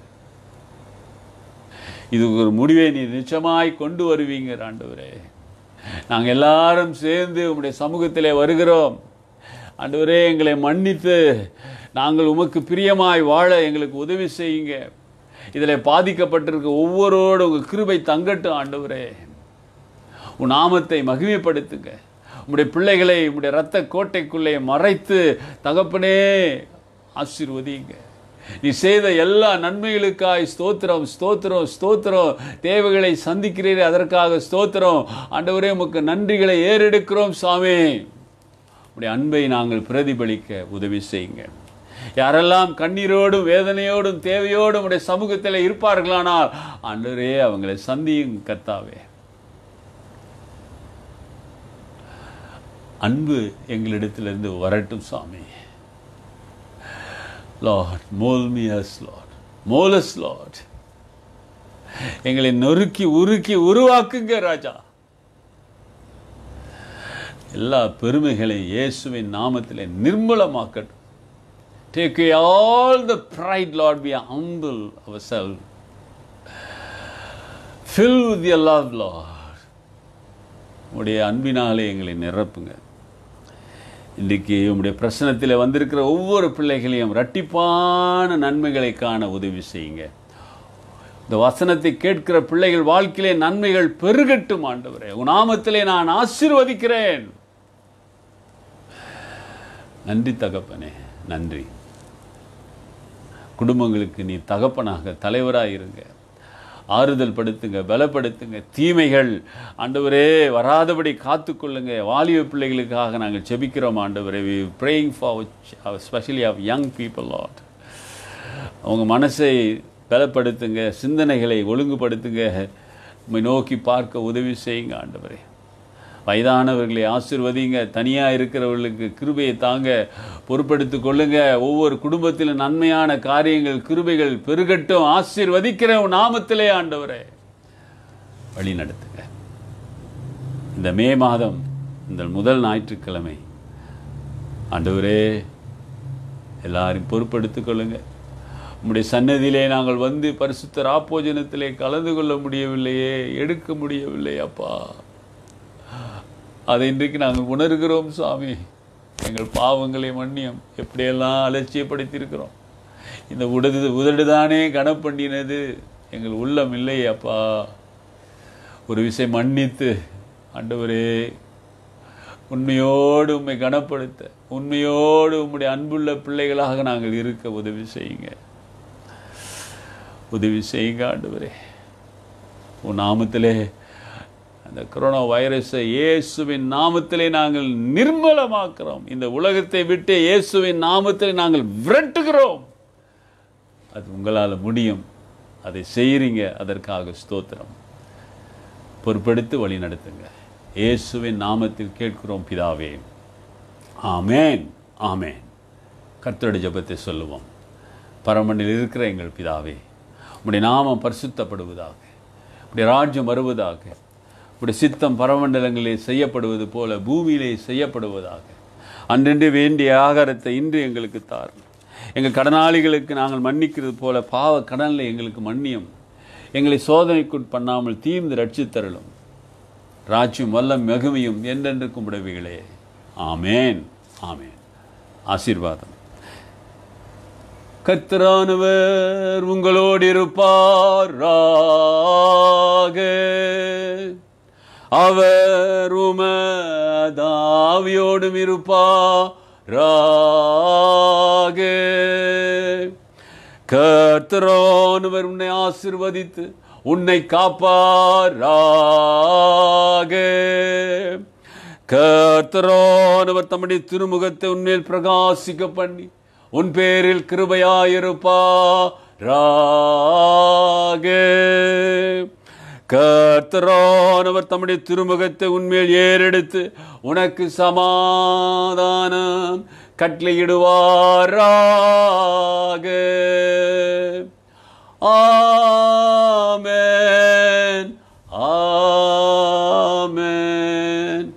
இது ஒரு முடிவை நீ நிச்சயமாய் கொண்டு வருவீங்க ஆண்டவரே நாங்கள் எல்லாரும் சேர்ந்து உங்களுடைய சமூகத்திலே வருகிறோம் ஆண்டவரே எங்களை மன்னித்து நாங்கள் உமக்கு பிரியமாய் வாழ எங்களுக்கு உதவி செய்யுங்க இதில் பாதிக்கப்பட்டிருக்க ஒவ்வொருவரோடு உங்கள் கிருபை தங்கட்டும் ஆண்டவரே உன் நாமத்தை மகிமைப்படுத்துங்க உம்முடைய பிள்ளைகளை உம்முடைய இரத்த கோட்டைக்குள்ளே மறைத்து தகப்பனே ஆசீர்வதிங்க நீ செய்த எல்லா நன்மைகளுக்காய் ஸ்தோத்திரம் ஸ்தோத்திரம் ஸ்தோத்திரம் தேவைகளை சந்திக்கிறீரே அதற்காக ஸ்தோத்திரம் ஆண்டவரே உமக்கு நன்றிகளை ஏறெடுக்கிறோம் சாமி உடைய அன்பை நாங்கள் பிரதிபலிக்க உதவி செய்யுங்க யாரெல்லாம் கண்ணீரோடும் வேதனையோடும் தேவையோடும் உடைய சமூகத்தில் இருப்பார்களானால் ஆண்டவரே அவங்களை சந்தியும் கர்த்தாவே அன்பு எங்களிடத்திலிருந்து வரட்டும் சாமி Lord mould me as Lord mould us Lord எங்களை நொறுக்கி உருக்கி உருவாக்குங்க ராஜா எல்லா பெருமைகளையும் இயேசுவின் நாமத்திலே நிர்மூலமாக்கட்டும் take all the pride Lord be humble our self fill with your love Lord உடைய அன்பினாலே எங்களை நிரப்புங்க இன்றைக்கு உம்முடைய பிரசனத்தில் வந்திருக்கிற ஒவ்வொரு பிள்ளைகளையும் ரட்டிப்பான நன்மைகளை காண உதவி செய்யுங்க இந்த வசனத்தை கேட்கிற பிள்ளைகள் வாழ்க்கையிலே நன்மைகள் பெருகட்டும் ஆண்டவரே உன் நாமத்திலே நான் ஆசீர்வதிக்கிறேன் நன்றி தகப்பனே நன்றி குடும்பங்களுக்கு நீ தகப்பனாக தலைவராக இருங்க ஆறுதல் படுத்துங்க பலப்படுத்துங்க தீமைகள் ஆண்டவரே வராதபடி காத்துக்கொள்ளுங்க வாலிப பிள்ளைகளுக்காக நாங்கள் செபிக்கிறோம் ஆண்டவரே we praying for specially of young people Lord அவங்க மனசை பலப்படுத்துங்க சிந்தனைகளை ஒழுங்குபடுத்துங்க உம்மை நோக்கி பார்க்க உதவி செய்யுங்க ஆண்டவரே வயதானவர்களை ஆசிர்வதிங்க தனியாக இருக்கிறவர்களுக்கு கிருபையை தாங்க பொறுப்படுத்திக் கொள்ளுங்க ஒவ்வொரு குடும்பத்திலும் நன்மையான காரியங்கள் கிருபைகள் பெருகட்டும் ஆசீர்வதிக்கிற உன் நாமத்திலே ஆண்டவரே வழி நடத்துங்க இந்த மே மாதம் இந்த முதல் ஞாயிற்றுக்கிழமை ஆண்டவரே எல்லாரையும் பொறுப்படுத்திக் கொள்ளுங்க உம்முடைய சன்னதியிலே நாங்கள் வந்து பரிசுத்த ராப்போஜனத்திலே கலந்து கொள்ள முடியவில்லையே எடுக்க முடியவில்லை அப்பா அதை இன்றைக்கு நாங்கள் உணர்கிறோம் சுவாமி எங்கள் பாவங்களை மன்னியம் எப்படியெல்லாம் அலட்சியப்படுத்தியிருக்கிறோம் இந்த உடது உதடுதானே கனப்பண்ணினது எங்கள் உள்ளம் இல்லை அப்பா ஒரு விஷயம் மன்னித்து ஆண்டவரே உண்மையோடு உம்மை கனப்படுத்த உண்மையோடு உம்முடைய அன்புள்ள பிள்ளைகளாக நாங்கள் இருக்க உதவி செய்யுங்க உதவி செய்யுங்க ஆண்டவரே உன் நாமத்திலே அந்த கொரோனா வைரஸை இயேசுவின் நாமத்திலே நாங்கள் நிர்மலமாக்குறோம் இந்த உலகத்தை விட்டு இயேசுவின் நாமத்திலே நாங்கள் விரட்டுகிறோம் அது உங்களால் முடியும் அதை செய்கிறீங்க அதற்காக ஸ்தோத்திரம் பொறுப்பெடுத்து வழி நடத்துங்க இயேசுவின் நாமத்தில் கேட்கிறோம் பிதாவே ஆமேன் ஆமேன் கர்த்தருடைய ஜெபத்தை சொல்லுவோம் பரமனில் இருக்கிற எங்கள் பிதாவே உம்முடைய நாமம் பரிசுத்தப்படுவதாக உம்முடைய ராஜ்யம் வருவதாக உம்முடைய சித்தம் பரமண்டலங்களில் செய்யப்படுவது போல பூமியிலே செய்யப்படுவதாக அன்றென்று வேண்டிய ஆகாரத்தை இன்று எங்களுக்கு தாரும் எங்கள் கடனாளிகளுக்கு நாங்கள் மன்னிக்கிறது போல பாவ கடனில் எங்களுக்கு மன்னியம் எங்களை சோதனைக்குட் பண்ணாமல் தீர்ந்து ரட்சித்தருளும் ராஜ்யம் வல்லம் மிகுமையும் என்றென்றுக்கும் உடவிகளே ஆமேன் ஆமேன் ஆசீர்வாதம் கர்த்தரானவர் உங்களோடு இருப்பாராக அவர் உமதாவியோடும் இருப்பாராக கர்த்தரானவர் உன்னை ஆசிர்வதித்து உன்னை காப்பாராக கர்த்தரானவர் தம்முடைய திருமுகத்தை உன்மேல் பிரகாசிக்க பண்ணி உன் பேரில் கிருபையாயிருப்பாராக கர்த்தரானவர் தம்முடைய திருமுகத்தை உன்மேல் ஏறெடுத்து உனக்கு சமாதானம் கட்டளையிடுவாராக ஆமென் ஆமென்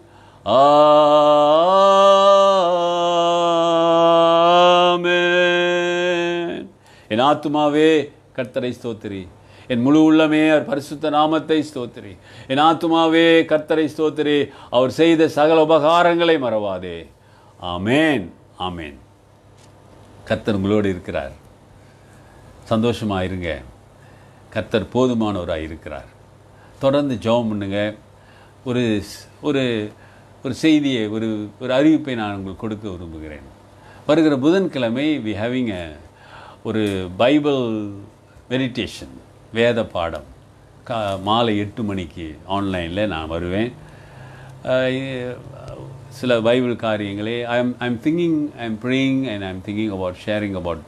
ஆமென் என் ஆத்துமாவே கர்த்தரை ஸ்தோத்திரி என் முழு உள்ளமே அவர் பரிசுத்த நாமத்தை ஸ்தோத்திரி என் ஆத்துமாவே கர்த்தரை ஸ்தோத்திரி அவர் செய்த சகல உபகாரங்களை மறவாதே ஆமேன் ஆமேன் கர்த்தர் உங்களோடு இருக்கிறார் சந்தோஷமாக இருங்க கர்த்தர் போதுமானவராக இருக்கிறார் தொடர்ந்து ஜெபம் பண்ணுங்க ஒரு ஒரு ஒரு செய்தியை ஒரு ஒரு அறிவிப்பை நான் உங்களுக்கு கொடுக்க விரும்புகிறேன் வருகிற புதன்கிழமை வி ஹேவிங் ஒரு பைபிள் மெடிடேஷன் வேத பாடம் கா மாலை எட்டு மணிக்கு ஆன்லைனில் நான் வருவேன் அஹ், சில பைபிள் காரியங்களே I am I am thinking I am praying and I am thinking about sharing about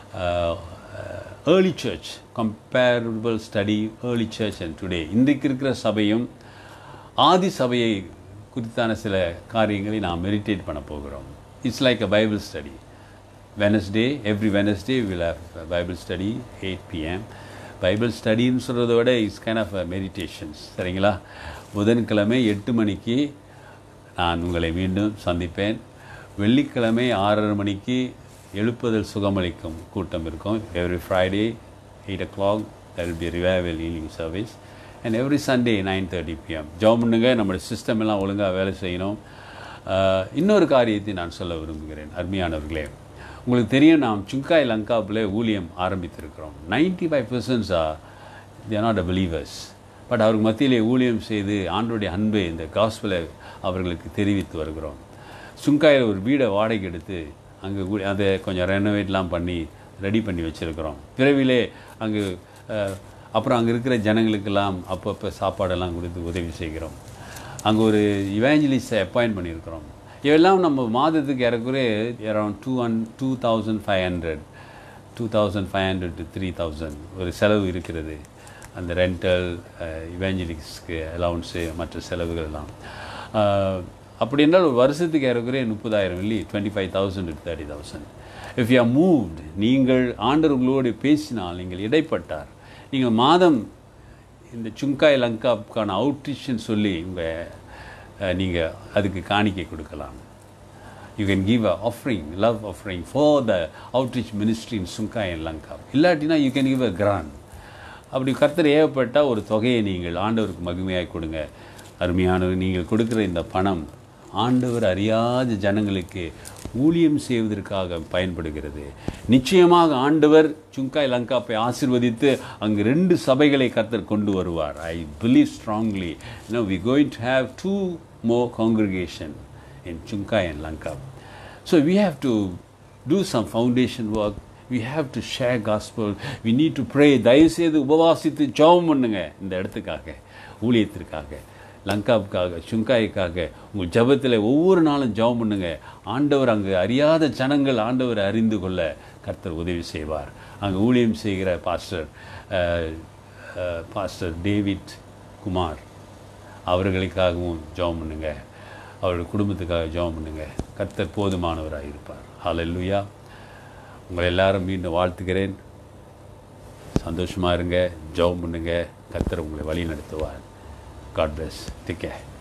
early church comparable study early church and today இன்றைக்கு இருக்கிற சபையும் ஆதி சபையை குறித்தான சில காரியங்களை நாம் மெடிடேட் பண்ண போகிறோம் it's like a Bible study Wednesday every Wednesday will have Bible study eight PM Bible ஸ்டடின்னு சொல்கிறத விட இட்ஸ் கைண்ட் ஆஃப் மெடிடேஷன்ஸ் சரிங்களா புதன்கிழமை எட்டு மணிக்கு நான் உங்களை மீண்டும் சந்திப்பேன் வெள்ளிக்கிழமை ஆறரை மணிக்கு எழுப்புதல் சுகமளிக்கும் கூட்டம் இருக்கும் every Friday eight o'clock there will be a revival healing service and every sunday nine thirty PM ஜாப் பண்ணுங்க நம்முடைய சிஸ்டம் எல்லாம் ஒழுங்காக வேலை செய்யணும் ஆஹ், இன்னொரு காரியத்தை நான் சொல்ல விரும்புகிறேன் அருமையானவர்களே உங்களுக்கு தெரியும் நாம் சுங்காய் லங்காவில் ஊழியம் ஆரம்பித்திருக்கிறோம் ninety five percents there not a believers but அவருக்கு மத்தியிலே ஊழியம் செய்து ஆண்டோடைய அன்பை இந்த காஸ்பிளை அவர்களுக்கு தெரிவித்து வருகிறோம் சுங்காயில் ஒரு வீடை வாடகை எடுத்து அங்கே ஊ- அதை கொஞ்சம் ரெனோவேட்லாம் பண்ணி ரெடி பண்ணி வச்சுருக்கிறோம் பிறவிலே அங்கு அஹ், அப்புறம் அங்கே இருக்கிற ஜனங்களுக்கெல்லாம் அப்பப்போ சாப்பாடெல்லாம் கொடுத்து உதவி செய்கிறோம் அங்கே ஒரு இவாஞ்சலிஸ்டை அப்பாயின்ட் பண்ணியிருக்கிறோம் இதெல்லாம் நம்ம மாதத்துக்கு ஏறக்குறைய around two hundred two thousand five hundred two thousand five hundred to three thousand ஒரு செலவு இருக்கிறது அந்த ரெண்டல் இவாஞ்சலிக்ஸ்க்கு அலவுன்ஸு மற்ற செலவுகள் எல்லாம் அஹ், அப்படி என்றால் ஒரு வருஷத்துக்கு ஏறக்குறைய முப்பதாயிரம் வெள்ளி twenty five thousand to thirty thousand if you moved நீங்கள் ஆண்டவர் உங்களோடு பேசினால் நீங்கள் இடைப்பட்டார் நீங்கள் மாதம் இந்த சுங்காய் லங்காவுக்கான அவுட்ரிஷன் சொல்லி உங்கள் நீங்கள் அதுக்கு காணிக்கை கொடுக்கலாம் you can give a offering love offering for the outreach ministry in Sunga in Langka இல்லாட்டினா you can give a grant அப்படி கர்த்தர் ஏவப்பட்டால் ஒரு தொகையை நீங்கள் ஆண்டவருக்கு மகிமையாக கொடுங்க அருமையானவர் நீங்கள் கொடுக்குற இந்த பணம் ஆண்டவர் அறியாத ஜனங்களுக்கு ஊழியம் செய்வதற்காக பயன்படுகிறது நிச்சயமாக ஆண்டவர் சுங்காய் லங்காப்பை ஆசிர்வதித்து அங்கு ரெண்டு சபைகளை கர்த்தர் கொண்டு வருவார் I believe strongly no we going to have two more congregation in Sungai and Langka so we have to do some foundation work we have to share gospel we need to pray தயவுசெய்து உபவாசித்து ஜெபம் பண்ணுங்க இந்த இடத்துக்காக ஊழியத்திற்காக லங்காவுக்காக சுங்காய்க்காக உங்கள் ஜெபத்தில் ஒவ்வொரு நாளும் ஜெபம் பண்ணுங்க ஆண்டவர் அங்கு அறியாத ஜனங்கள் ஆண்டவர் அறிந்து கொள்ள கர்த்தர் உதவி செய்வார் அங்கே ஊழியம் செய்கிற பாஸ்டர் அஹ், அஹ், பாஸ்டர் டேவிட் குமார் அவர்களுக்காகவும் ஜெபம் பண்ணுங்க அவருடைய குடும்பத்துக்காக ஜெபம் பண்ணுங்க கர்த்தர் போதுமானவராக இருப்பார் ஹalleluya உங்களை எல்லாரும் மீண்டும் வாழ்த்துகிறேன் சந்தோஷமாக இருங்க ஜெபம் பண்ணுங்க கர்த்தர் உங்களை வழி நடத்துவார் காட் பிளஸ் டேக் கேர்